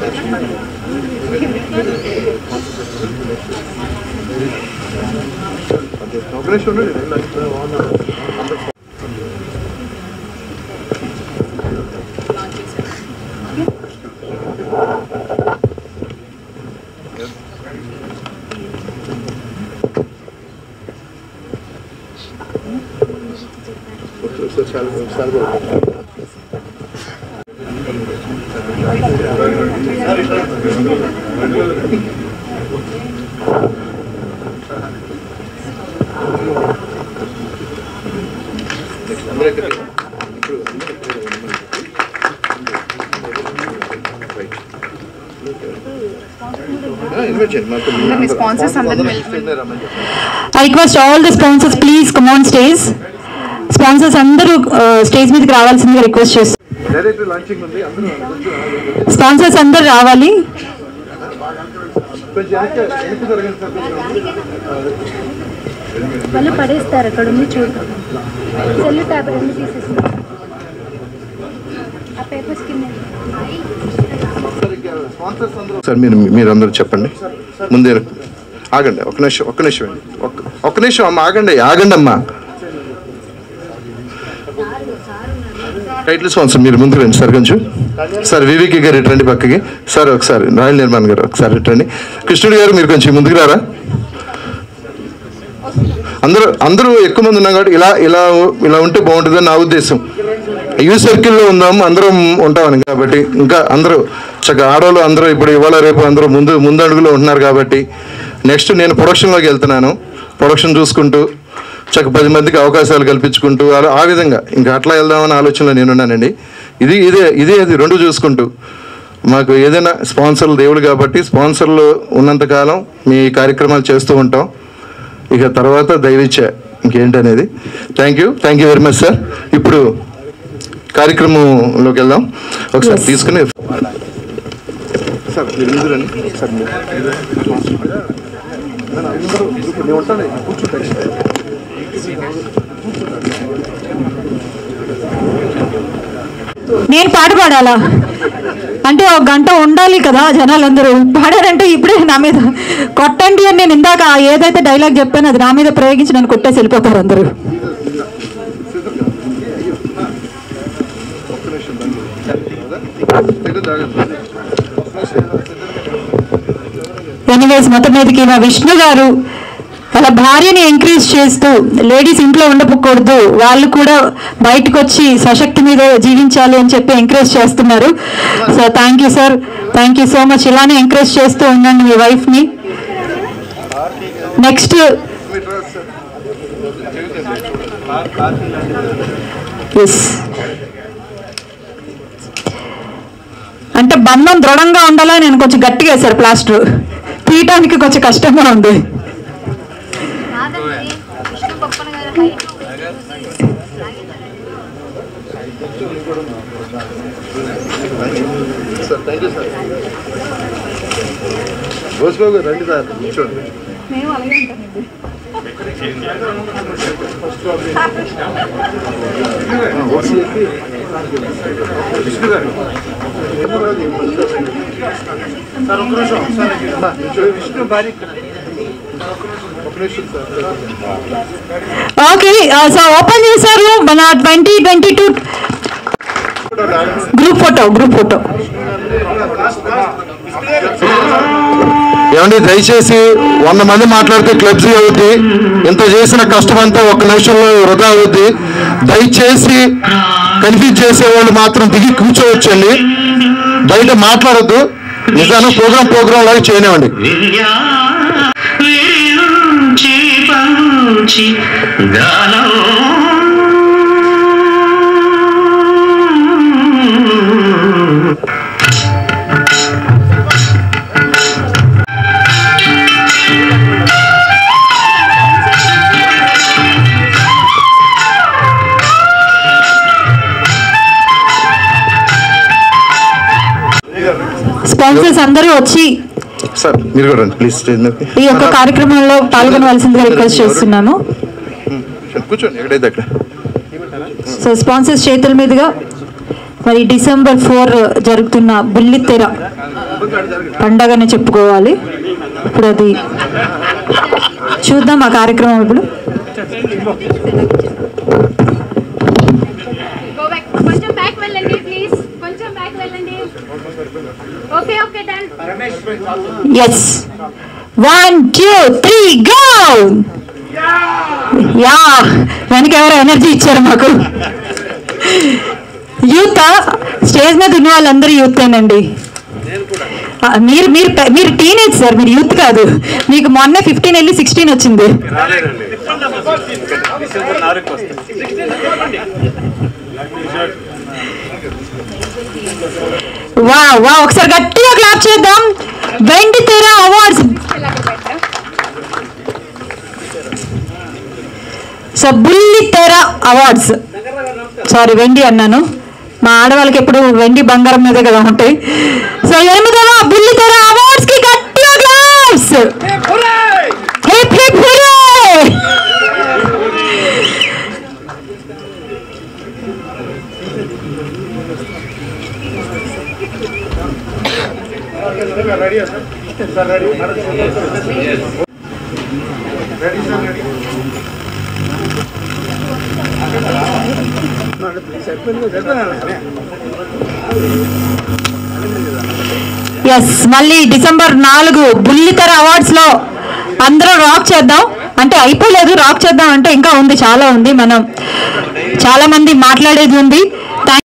నెక్స్ట్ ఒక నిమిషం ఉండండి I request all the sponsors please come on stage sponsors అందరూ స్టేజ్ మీదకి రావాల్సిందిగా రిక్వెస్ట్ చేస్తాను డైరెక్ట్ లాంచింగ్ ఉంది అందరూ కొంచెం స్పాన్సర్స్ అందరూ రావాలి కొంచెం వెనక్కి వెనక్కి జరగండి సార్ కొంచెం. వాళ్ళు పడేస్తారు అక్కడ ఉంది చూడు సెల్ ట్యాబ్ రెండు తీసేస్తారు ఆ పేపర్స్ కింద సార్ మీరు మీరందరూ చెప్పండి ముందే ఆగండి ఒక నిమిషం ఒక్క నిమిషం అండి ఒక్క ఒక్క నిమిషం అమ్మ ఆగండి ఆగండి అమ్మా టైటిల్ స్పాన్సర్ మీరు ముందుకు రండి సార్ కొంచెం సార్ వివికి గారు ఇటు రండి పక్కకి సార్ ఒకసారి రాయల్ నిర్మాణ్ గారు ఒకసారి ఇటు రండి కృష్ణుడు గారు మీరు కొంచెం ముందుకు రారా అందరూ అందరూ ఎక్కువ మంది ఉన్నాం కాబట్టి ఇలా ఇలా ఇలా ఉంటే బాగుంటుందని నా ఉద్దేశం యూ సర్కిల్లో ఉందాం అందరం ఉంటామని కాబట్టి ఇంకా అందరూ చక్కగా ఆడవాళ్ళు అందరూ ఇప్పుడు ఇవాళ రేపు అందరూ ముందు ముందు అడుగులో ఉంటున్నారు కాబట్టి నెక్స్ట్ నేను ప్రొడక్షన్లోకి వెళ్తున్నాను ప్రొడక్షన్ చూసుకుంటూ చక్క పది మందికి అవకాశాలు కల్పించుకుంటూ అలా ఆ విధంగా ఇంకా అట్లా వెళ్దామని ఆలోచనలో నేనున్నానండి ఇది ఇదే ఇదే అది రెండు చూసుకుంటూ మాకు ఏదైనా స్పాన్సర్లు దేవుడు కాబట్టి స్పాన్సర్లు ఉన్నంతకాలం మీ కార్యక్రమాలు చేస్తూ ఉంటాం ఇక తర్వాత దైవిచ్చ ఇంకేంటనేది thank you thank you very much sir ఇప్పుడు కార్యక్రమంలోకి వెళ్దాం ఒకసారి తీసుకుని సార్ మీరు ముందు రండి సార్ మీరు అందరూ ఇప్పుడు నేను ఉంటాను కూర్చుంటాను నేను పాట పాడాలా అంటే ఒక గంట ఉండాలి కదా జనాలందరూ పాడారంటే ఇప్పుడే నా మీద కొట్టండి అని నేను ఇందాక ఆ ఏదైతే డైలాగ్ చెప్పానో అది నా మీద ప్రయోగించి నన్ను కొట్టేసి వెళ్ళిపోతారు అందరూ దగ్గర జాగ్రత్త ఎస్ మొత్తం మీదకి మా విష్ణు గారు వాళ్ళ భార్యని ఎంకరేజ్ చేస్తూ లేడీస్ ఇంట్లో ఉండకూడదు వాళ్ళు కూడా బయటకు వచ్చి సశక్తి మీద జీవించాలి అని చెప్పి ఎంకరేజ్ చేస్తున్నారు so thank you sir thank you so much ఇలానే ఎంకరేజ్ చేస్తూ ఉండండి మీ వైఫ్ని నెక్స్ట్ ఎస్ అంటే బంధం దృఢంగా ఉండాలని నేను కొంచెం గట్టిగా వేశారు ప్లాస్టర్ తీయటానికి కొంచెం కష్టంగా ఉంది భోస్బాబు రండి సార్ కూర్చోండి మేము అలాగే ఉంటామండి విష్ణు గారు సార్ ఒక్క నిమిషం సార్ అమ్మా, నిల్చోండి. విష్ణు భార్య ఇక్కడ. ఒక్క నిమిషం సార్ ఓకే సో ఓపెన్ చేశారు మన twenty twenty two group photo group photo ఏమండి దయచేసి వంద మంది మాట్లాడితే క్లబ్స్ అవుద్ది ఇంత చేసిన కష్టం అంతా ఒక నిమిషంలో వృధా అవుద్ది దయచేసి కన్ఫ్యూజ్ చేసే వాళ్ళు మాత్రం దిగి కూర్చోవచ్చండి బయట మాట్లాడద్దు నిజాను ప్రోగ్రామ్ ప్రోగ్రామ్ లాగా చేయనివ్వండి స్పాన్సర్స్ అందరూ వచ్చి సార్ మీరు కూడా రండి ప్లీజ్ స్టేజ్ మీదకి ఈ యొక్క కార్యక్రమంలో పాల్గొనవలసిందిగా రిక్వెస్ట్ చేస్తున్నాను కూర్చోండి ఎక్కడైతే అక్కడ సో స్పాన్సర్స్ చేతుల మీదుగా మరి డిసెంబర్ ఫోర్ జరుగుతున్న బుల్లితెర పండగని చెప్పుకోవాలి ఇప్పుడు అది చూద్దాం ఆ కార్యక్రమం ఇప్పుడు Go back. కొంచెం బ్యాక్ వెళ్ళండి ప్లీజ్ కొంచెం బ్యాక్ వెళ్ళండి okay okay done yes one two three go yeah వెనక ఎవరో ఎనర్జీ ఇచ్చారు మాకు యూత్ స్టేజ్ మీద ఉన్న వాళ్ళందరూ యూతేనండి ఆ, మీరు మీరు పె- మీరు టీనేజ్ సార్ మీరు యూత్ కాదు మీకు మొన్న ఫిఫ్టీన్ వెళ్ళి సిక్స్టీన్ వచ్చింది వా వా ఒకసారి గట్టిగా క్లాప్ చేద్దాం వెండి తెర అవార్డ్స్ సో బుల్లి తెర అవార్డ్స్ సారీ వెండి అన్నాను మా ఆడవాళ్ళకి ఎప్పుడు వెండి బంగారం మీద కదా ఉంటాయి సో ఎనిమిదవ బుల్లి తెర అవార్డ్స్ కి గట్టిగా claps hip hip hurray yes మళ్ళీ డిసెంబర్ నాలుగు బుల్లితెర అవార్డ్స్ లో అందరూ రాక్ చేద్దాం అంటే అయిపోలేదు రాక్ చేద్దాం అంటే ఇంకా ఉంది చాలా ఉంది మనం చాలా మంది మాట్లాడేది ఉంది